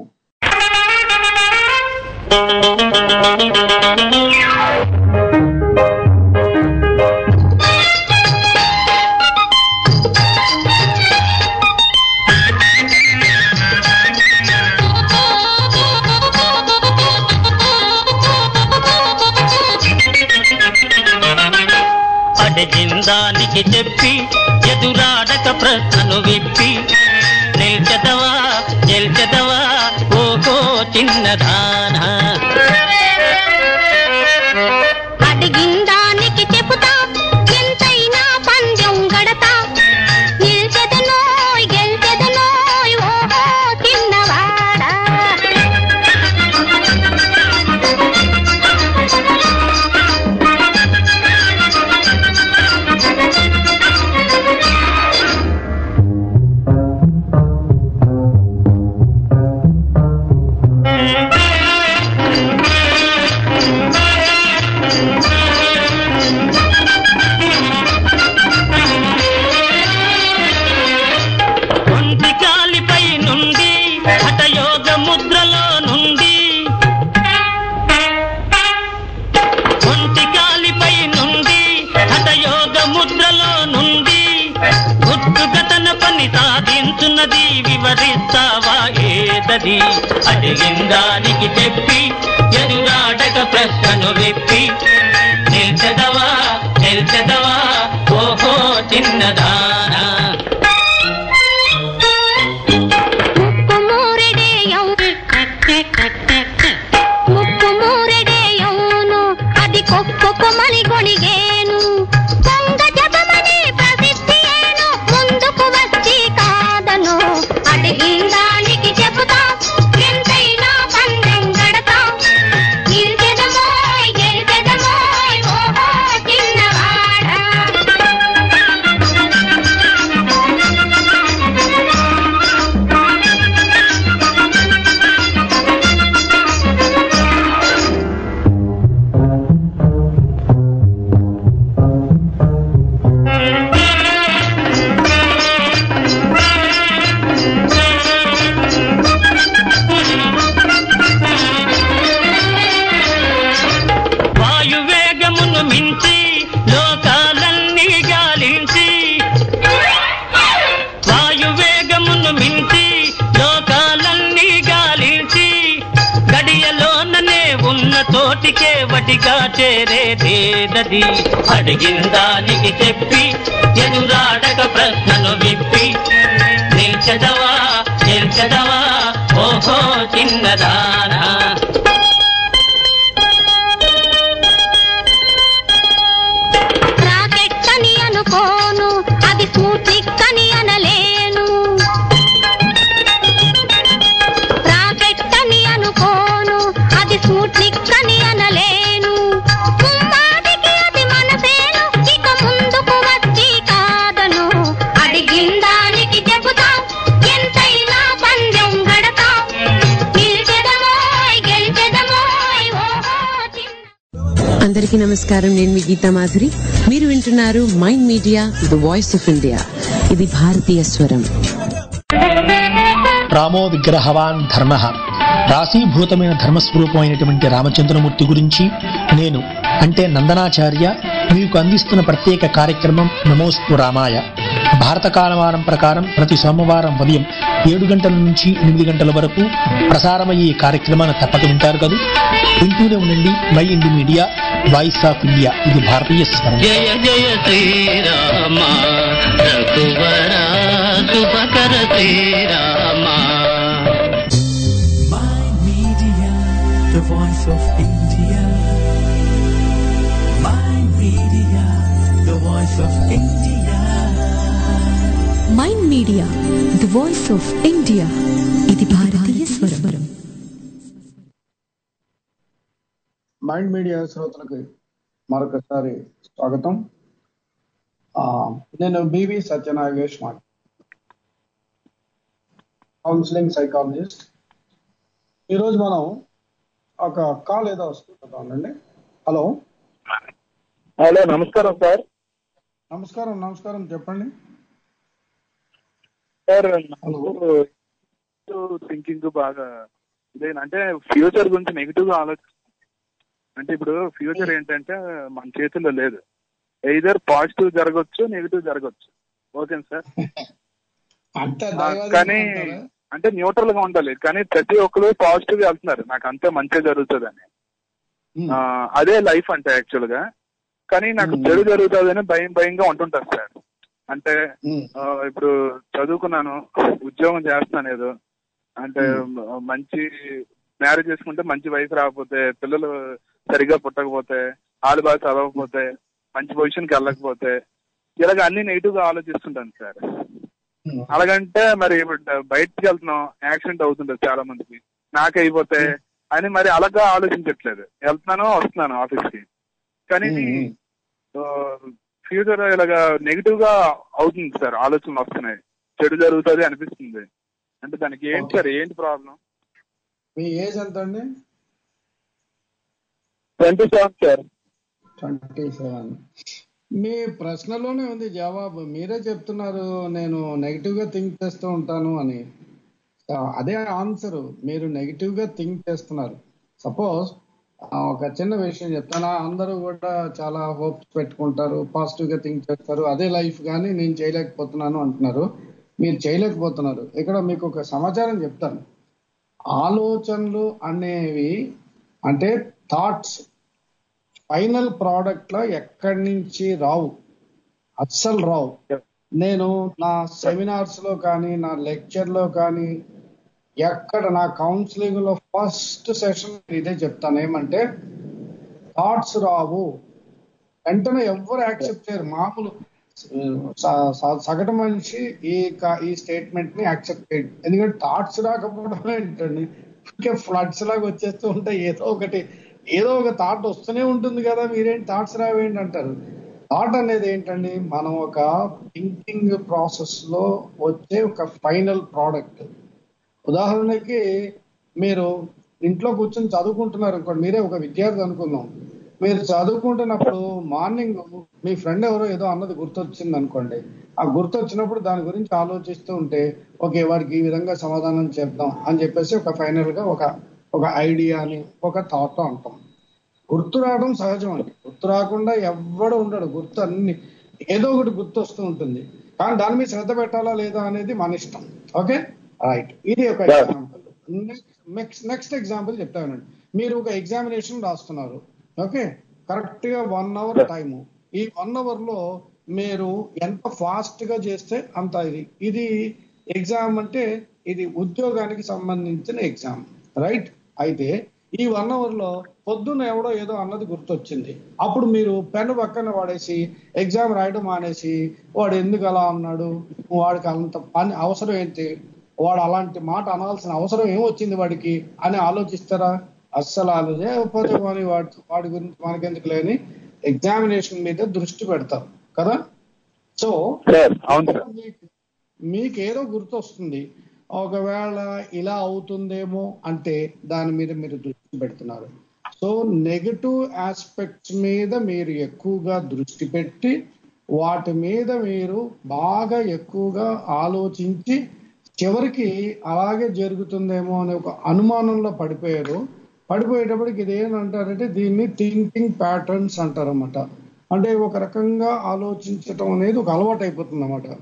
అడిగిందానికి చెప్పి ఎదురాడక ప్రశ్నను విప్పి నిల్చదవా గెల్చదవా ఓహో చిన్నదానా అడిగిందానికి చెబుతా ఎంతైనా పందెం గడతా నిల్చెదనోయ్ గెల్చెదనోయ్ ఓహో చిన్నవాడా ఒంటి కాలిపై నుండి హఠయోగ ముద్రలో నుండి ఒంటి కాలిపై నుండి హఠయోగ ముద్రలో నుండి గుర్తుగతన పని సాధించున్నది వివరిస్తావా ఏదది అడిగిందానికి చెప్పి ఎదురాడక ప్రశ్నను విప్పి నిల్చదవా నిల్చదవా ఓహో చిన్నదానా ముక్కు మూరెడేయం ముక్కు మూరెడేయౌను అది కొక్కుకుమని గొణిగేను కొంగ జపమని ప్రసిద్ధియేను ముందుకు వచ్చి కాదను అడిగిందానికి చెబుతా ఎంతైనా పందెం గడతా నిల్చెదమోయ్ గెలిచెదమోయ్ ఓహో చిన్నవాడా వాయువేగమును మించి లోకాలన్నీ గాలించి వాయువేగమును మించి లోకాలన్నీ గాలించి గడియలోననే ఉన్న తోటికే వటిగా చేరేదేదది అడిగిందానికి చెప్పి ఎదురాడక ప్రశ్నను విప్పి నిల్చదవా నిల్చదవా ఓహో చిన్నదానా రాకెట్ అని అనుకోను అది స్మూత్లిక్ అని అనలేను రాకెట్ అని అనుకోను అది స్మూత్లిక్ అని అనలేను ముమ్మాటికి అది మనసేను ఇక ముందుకు వచ్చి కాదను అడిగిందానికి చెబుతా ఎంతైనా పందెం గడతా నిలిచెదమోయ్ గెలిచెదమోయ్ ఓహో అందరికీ నమస్కారం నేను మీ గీతా మాధురి మీరు వింటున్నారు mind media the voice of India ఇది భారతీయ స్వరం రామో విగ్రహవాన్ ధర్మ రాశీభూతమైన ధర్మస్వరూపమైనటువంటి రామచంద్రమూర్తి గురించి నేను అంటే నందనాచార్య మీకు అందిస్తున్న ప్రత్యేక కార్యక్రమం నమోస్తు రామాయ భారత కాలమానం ప్రకారం ప్రతి సోమవారం ఉదయం ఏడు గంటల నుంచి ఎనిమిది గంటల వరకు ప్రసారమయ్యే ఈ కార్యక్రమాన్ని తప్పక వింటారు కదా వింటూనే ఉండండి mind media voice of India ఇది భారతీయ స్వరం జయ జయ శ్రీరామ రఘువర శుభకర శ్రీరామ Media, the voice of India. My media, the voice of India. Mind media the voice of India ఇది భారతీయ స్వరం మైండ్ మీడియా శ్రోతలకు మరొకసారి స్వాగతం ఆ, నేను బివి సత్యనాగేష్ మాట కౌన్సిలింగ్ సైకాలజిస్ట్ ఈరోజు మనం ఒక కాల్ ఏదో వస్తుందండి హలో హలో నమస్కారం సార్ నమస్కారం నమస్కారం చెప్పండి సార్ థింకింగ్ బాగా ఇదే అంటే ఫ్యూచర్ గురించి నెగిటివ్ గా ఆలోచి అంటే ఇప్పుడు ఫ్యూచర్ ఏంటంటే మన చేతుల్లో లేదు ఎయిదర్ పాజిటివ్ జరగచ్చు నెగిటివ్ జరగచ్చు ఓకే సార్ అంటే ఆ, కానీ అంటే న్యూట్రల్ గా ఉండాలి కానీ ప్రతి ఒక్కరు పాజిటివ్ గా వెళ్తున్నారు నాకు అంతే మంచిగా జరుగుతుంది అని అదే లైఫ్ అంటే యాక్చువల్ గా కానీ నాకు చెడు జరుగుతుంది అని భయం భయంగా ఉంటుంటారు సార్ అంటే ఆ, ఇప్పుడు చదువుకున్నాను ఉద్యోగం చేస్తున్నాను ఏదో అంటే మ- మంచి మ్యారేజ్ చేసుకుంటే మంచి వయసు రాకపోతే పిల్లలు సరిగ్గా పుట్టకపోతే వాళ్ళు బాగా చదవకపోతే మంచి పొజిషన్కి వెళ్ళకపోతే ఇలాగ అన్ని నెగిటివ్ గా ఆలోచిస్తుంటాను సార్ అలాగంటే మరి ఇప్పుడు బయటికి వెళ్తున్నాం యాక్సిడెంట్ అవుతుంటది చాలా మందికి నాకు అయిపోతే అని మరి అలాగా ఆలోచించట్లేదు వెళ్తున్నాను వస్తున్నాను ఆఫీస్ కి కానీ ఫ్యూచర్ ఇలాగా నెగిటివ్ గా అవుతుంది సార్ ఆలోచనలు వస్తున్నాయి చెడు జరుగుతుంది అనిపిస్తుంది అంటే దానికి ఏంటి సార్ ఏంటి ప్రాబ్లం మీ ఏజ్ ఎంత అండి twenty seven sir twenty seven మీ ప్రశ్నలోనే ఉంది జవాబు మీరే చెప్తున్నారు నేను నెగిటివ్ గా థింక్ చేస్తూ ఉంటాను అని ఆ, అదే ఆన్సర్ మీరు నెగిటివ్ గా థింక్ చేస్తున్నారు సపోజ్ ఒక చిన్న విషయం చెప్తాను అందరూ కూడా చాలా హోప్స్ పెట్టుకుంటారు పాజిటివ్ గా థింక్ చేస్తారు అదే లైఫ్ కానీ నేను చేయలేకపోతున్నాను అంటున్నారు మీరు చేయలేకపోతున్నారు ఇక్కడ మీకు ఒక సమాచారం చెప్తాను ఆలోచనలు అనేవి అంటే థాట్స్ ఫైనల్ ప్రోడక్ట్ లో ఎక్కడి నుంచి రావు అస్సలు రావు నేను నా సెమినార్స్ లో కానీ నా లెక్చర్ లో కానీ ఎక్కడ నా కౌన్సిలింగ్ లో ఫస్ట్ సెషన్ ఇదే చెప్తాను ఏమంటే థాట్స్ రావు వెంటనే ఎవరు యాక్సెప్ట్ చేయరు మామూలు స- స- సగటు మనిషి ఈ క- ఈ స్టేట్మెంట్ ని యాక్సెప్ట్ చేయడు ఎందుకంటే థాట్స్ రాకపోవడం ఏంటండి ఇంకే ఫ్లడ్స్ లాగా వచ్చేస్తూ ఉంటాయి ఏదో ఒకటి ఏదో ఒక థాట్ వస్తూనే ఉంటుంది కదా మీరేం థాట్స్ రావేంటి అంటారు థాట్ అనేది ఏంటండి మనం ఒక థింకింగ్ ప్రాసెస్ లో వచ్చే ఒక ఫైనల్ ప్రోడక్ట్ ఉదాహరణకి మీరు ఇంట్లో కూర్చొని చదువుకుంటున్నారు అనుకోండి మీరే ఒక విద్యార్థి అనుకుందాం మీరు చదువుకుంటున్నప్పుడు మార్నింగ్ మీ ఫ్రెండ్ ఎవరో ఏదో అన్నది గుర్తొచ్చింది అనుకోండి ఆ గుర్తొచ్చినప్పుడు దాని గురించి ఆలోచిస్తూ ఉంటే ఓకే వారికి ఈ విధంగా సమాధానం చెప్దాం అని చెప్పేసి ఒక ఫైనల్ గా ఒక ఒక ఐడియాని ఒక థాట్ అంటాం గుర్తు రావడం సహజం అండి గుర్తు రాకుండా ఎవ్వడు ఉండడు గుర్తు అన్ని ఏదో ఒకటి గుర్తు వస్తూ ఉంటుంది కానీ దాని మీద శ్రద్ధ పెట్టాలా లేదా అనేది మన ఇష్టం ఓకే రైట్ ఇది ఒక ఎగ్జాంపుల్ నెక్స్ట్ నెక్స్ట్ ఎగ్జాంపుల్ చెప్తానండి మీరు ఒక ఎగ్జామినేషన్ రాస్తున్నారు ఓకే కరెక్ట్ గా వన్ అవర్ టైము ఈ వన్ అవర్ లో మీరు ఎంత ఫాస్ట్ గా చేస్తే అంత ఇది ఇది ఎగ్జామ్ అంటే ఇది ఉద్యోగానికి సంబంధించిన ఎగ్జామ్ రైట్ అయితే ఈ వన్ అవర్ లో పొద్దున్న ఎవడో ఏదో అన్నది గుర్తొచ్చింది అప్పుడు మీరు పెన్ పక్కన వాడేసి ఎగ్జామ్ రాయడం మానేసి వాడు ఎందుకు అలా అన్నాడు వాడికి అంత పని అవసరం ఏంటి వాడు అలాంటి మాట అనాల్సిన అవసరం ఏమొచ్చింది వాడికి అని ఆలోచిస్తారా అస్సలు ఆలోచకపోతే వాడి వాడి వాడి గురించి మనకెందుకు లేని ఎగ్జామినేషన్ మీద దృష్టి పెడతారు కదా సో మీకు- మీకు ఏదో గుర్తొస్తుంది ఒకవేళ ఇలా అవుతుందేమో అంటే దాని మీద మీరు దృష్టి పెడుతున్నారు సో నెగటివ్ ఆస్పెక్ట్స్ మీద మీరు ఎక్కువగా దృష్టి పెట్టి వాటి మీద మీరు బాగా ఎక్కువగా ఆలోచించి చివరికి అలాగే జరుగుతుందేమో అనే ఒక అనుమానంలో పడిపోయారు పడిపోయేటప్పటికి ఇది ఏంటంటారంటే దీన్ని థింకింగ్ ప్యాటర్న్స్ అంటారన్నమాట అంటే ఒక రకంగా ఆలోచించటం అనేది ఒక అలవాటు అయిపోతుంది అనమాట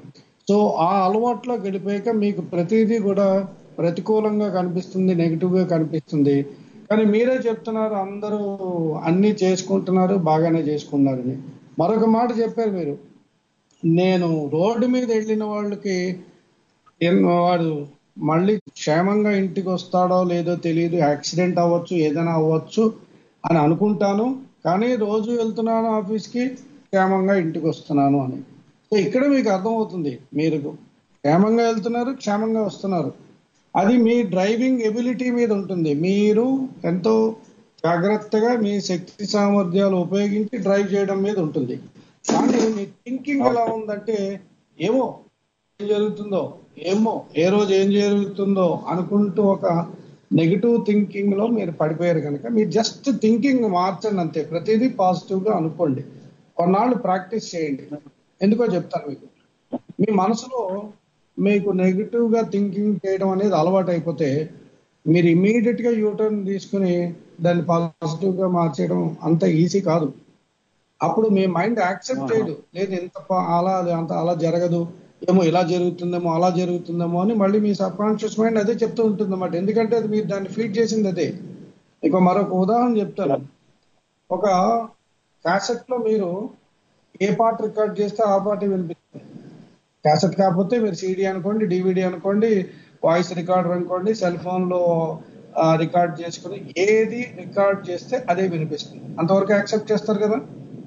సో ఆ అలవాట్లో గడిపాక మీకు ప్రతిదీ కూడా ప్రతికూలంగా కనిపిస్తుంది నెగిటివ్ గా కనిపిస్తుంది కానీ మీరే చెప్తున్నారు అందరూ అన్ని చేసుకుంటున్నారు బాగానే చేసుకున్నారని మరొక మాట చెప్పారు మీరు నేను రోడ్డు మీద వెళ్ళిన వాళ్ళకి ఏం- వాడు మళ్ళీ క్షేమంగా ఇంటికి వస్తాడో లేదో తెలియదు యాక్సిడెంట్ అవ్వచ్చు ఏదైనా అవ్వచ్చు అని అనుకుంటాను కానీ రోజు వెళ్తున్నాను ఆఫీస్కి క్షేమంగా ఇంటికి వస్తున్నాను అని సో ఇక్కడ మీకు అర్థమవుతుంది మీరు క్షేమంగా వెళ్తున్నారు క్షేమంగా వస్తున్నారు అది మీ డ్రైవింగ్ ఎబిలిటీ మీద ఉంటుంది మీరు ఎంతో జాగ్రత్తగా మీ శక్తి సామర్థ్యాలు ఉపయోగించి డ్రైవ్ చేయడం మీద ఉంటుంది కానీ మీ థింకింగ్ ఎలా ఉందంటే ఏమో ఏం జరుగుతుందో ఏమో ఏ రోజు ఏం జరుగుతుందో అనుకుంటూ ఒక నెగిటివ్ థింకింగ్ లో మీరు పడిపోయారు కనుక మీరు జస్ట్ థింకింగ్ మార్చండి అంతే ప్రతిదీ పాజిటివ్ గా అనుకోండి కొన్నాళ్ళు ప్రాక్టీస్ చేయండి ఎందుకో చెప్తాను మీకు మీ మనసులో మీకు నెగిటివ్ గా థింకింగ్ చేయడం అనేది అలవాటు అయిపోతే మీరు ఇమీడియట్ గా యూటర్న్ తీసుకుని దాన్ని పాజిటివ్ గా మార్చేయడం అంత ఈజీ కాదు అప్పుడు మీ మైండ్ యాక్సెప్ట్ చేయదు లేదు ఎంత ప- అలా అది అంత అలా జరగదు ఏమో ఇలా జరుగుతుందేమో అలా జరుగుతుందేమో అని మళ్ళీ మీ సబ్ కాన్షియస్ మైండ్ అదే చెప్తూ ఉంటుంది అన్నమాట ఎందుకంటే అది మీరు దాన్ని ఫీడ్ చేసింది అదే ఇక మరొక ఉదాహరణ చెప్తాను ఒక క్యాసెట్ లో మీరు ఏ పాట రికార్డ్ చేస్తే ఆ పాట వినిపిస్తుంది క్యాసెట్ కాకపోతే మీరు సీడీ అనుకోండి డివిడి అనుకోండి వాయిస్ రికార్డర్ అనుకోండి సెల్ ఫోన్ లో రికార్డ్ చేసుకుని ఏది రికార్డ్ చేస్తే అదే వినిపిస్తుంది అంతవరకు యాక్సెప్ట్ చేస్తారు కదా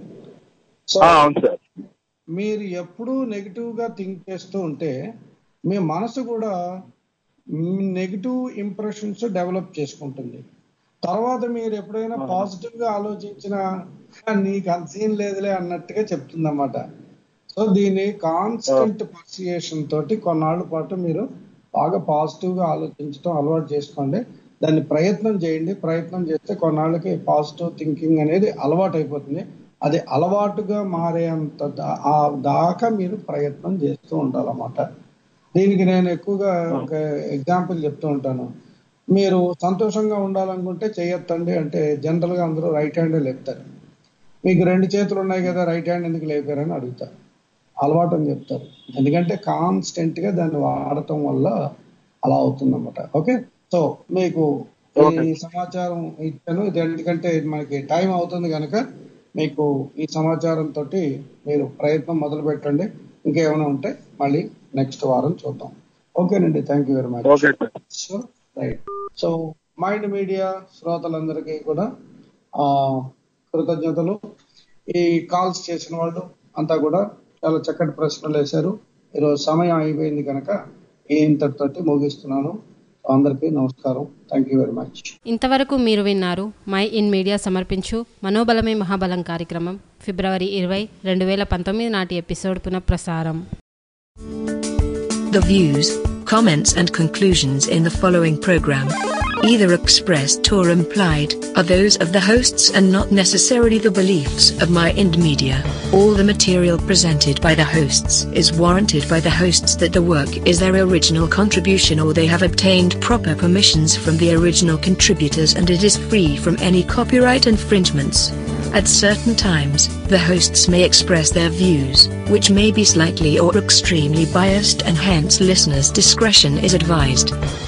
సో అవును సార్ మీరు ఎప్పుడూ నెగిటివ్ గా థింక్ చేస్తూ ఉంటే మీ మనసు కూడా నెగిటివ్ ఇంప్రెషన్స్ డెవలప్ చేసుకుంటుంది తర్వాత మీరు ఎప్పుడైనా పాజిటివ్ గా ఆలోచించినా నీకు అంత సీన్ లేదులే అన్నట్టుగా చెప్తుంది అన్నమాట సో దీన్ని కాన్స్టెంట్ పర్సియేషన్ తోటి కొన్నాళ్ళ పాటు మీరు బాగా పాజిటివ్ గా ఆలోచించడం అలవాటు చేసుకోండి దాన్ని ప్రయత్నం చేయండి ప్రయత్నం చేస్తే కొన్నాళ్ళకి పాజిటివ్ థింకింగ్ అనేది అలవాటు అయిపోతుంది అది అలవాటుగా మారేంత దా- ఆ దాకా మీరు ప్రయత్నం చేస్తూ ఉండాలన్నమాట దీనికి నేను ఎక్కువగా ఒక ఎగ్జాంపుల్ చెప్తూ ఉంటాను మీరు సంతోషంగా ఉండాలనుకుంటే చేయొద్దండి అంటే జనరల్ గా అందరూ రైట్ హ్యాండ్ లేపుతారు మీకు రెండు చేతులు ఉన్నాయి కదా రైట్ హ్యాండ్ ఎందుకు లేపారని అడుగుతారు అలవాటు అని చెప్తారు ఎందుకంటే కాన్స్టెంట్ గా దాన్ని వాడటం వల్ల అలా అవుతుందన్నమాట ఓకే సో మీకు ఈ సమాచారం ఇచ్చాను ఇది ఎందుకంటే మనకి టైం అవుతుంది కనుక మీకు ఈ సమాచారం తోటి మీరు ప్రయత్నం మొదలు పెట్టండి ఇంకేమైనా ఉంటే మళ్ళీ నెక్స్ట్ వారం చూద్దాం ఓకేనండి thank you very much okay sir right so mind media శ్రోతలందరికీ కూడా ఆ కృతజ్ఞతలు ఈ కాల్స్ చేసిన వాళ్ళు అంతా కూడా చాలా చక్కటి ప్రశ్నలు వేశారు ఈరోజు సమయం అయిపోయింది కనుక ఈ ఇంతటితోటి ముగిస్తున్నాను అందరికీ నమస్కారం థ్యాంక్ యూ వెరీ మచ్ ఇంతవరకు మీరు విన్నారు మై ఇన్ మీడియా సమర్పించు మనోబలమే మహాబలం కార్యక్రమం ఫిబ్రవరి ఇరవై రెండు వేల పంతొమ్మిది నాటి ఎపిసోడ్ పునఃప్రసారం The views, comments, and conclusions in the following program, either expressed or implied, are those of the hosts and not necessarily the beliefs of My Ind Media. All the material presented by the hosts is warranted by the hosts that the work is their original contribution or they have obtained proper permissions from the original contributors and it is free from any copyright infringements. At certain times, the hosts may express their views, which may be slightly or extremely biased, and hence listeners' discretion is advised.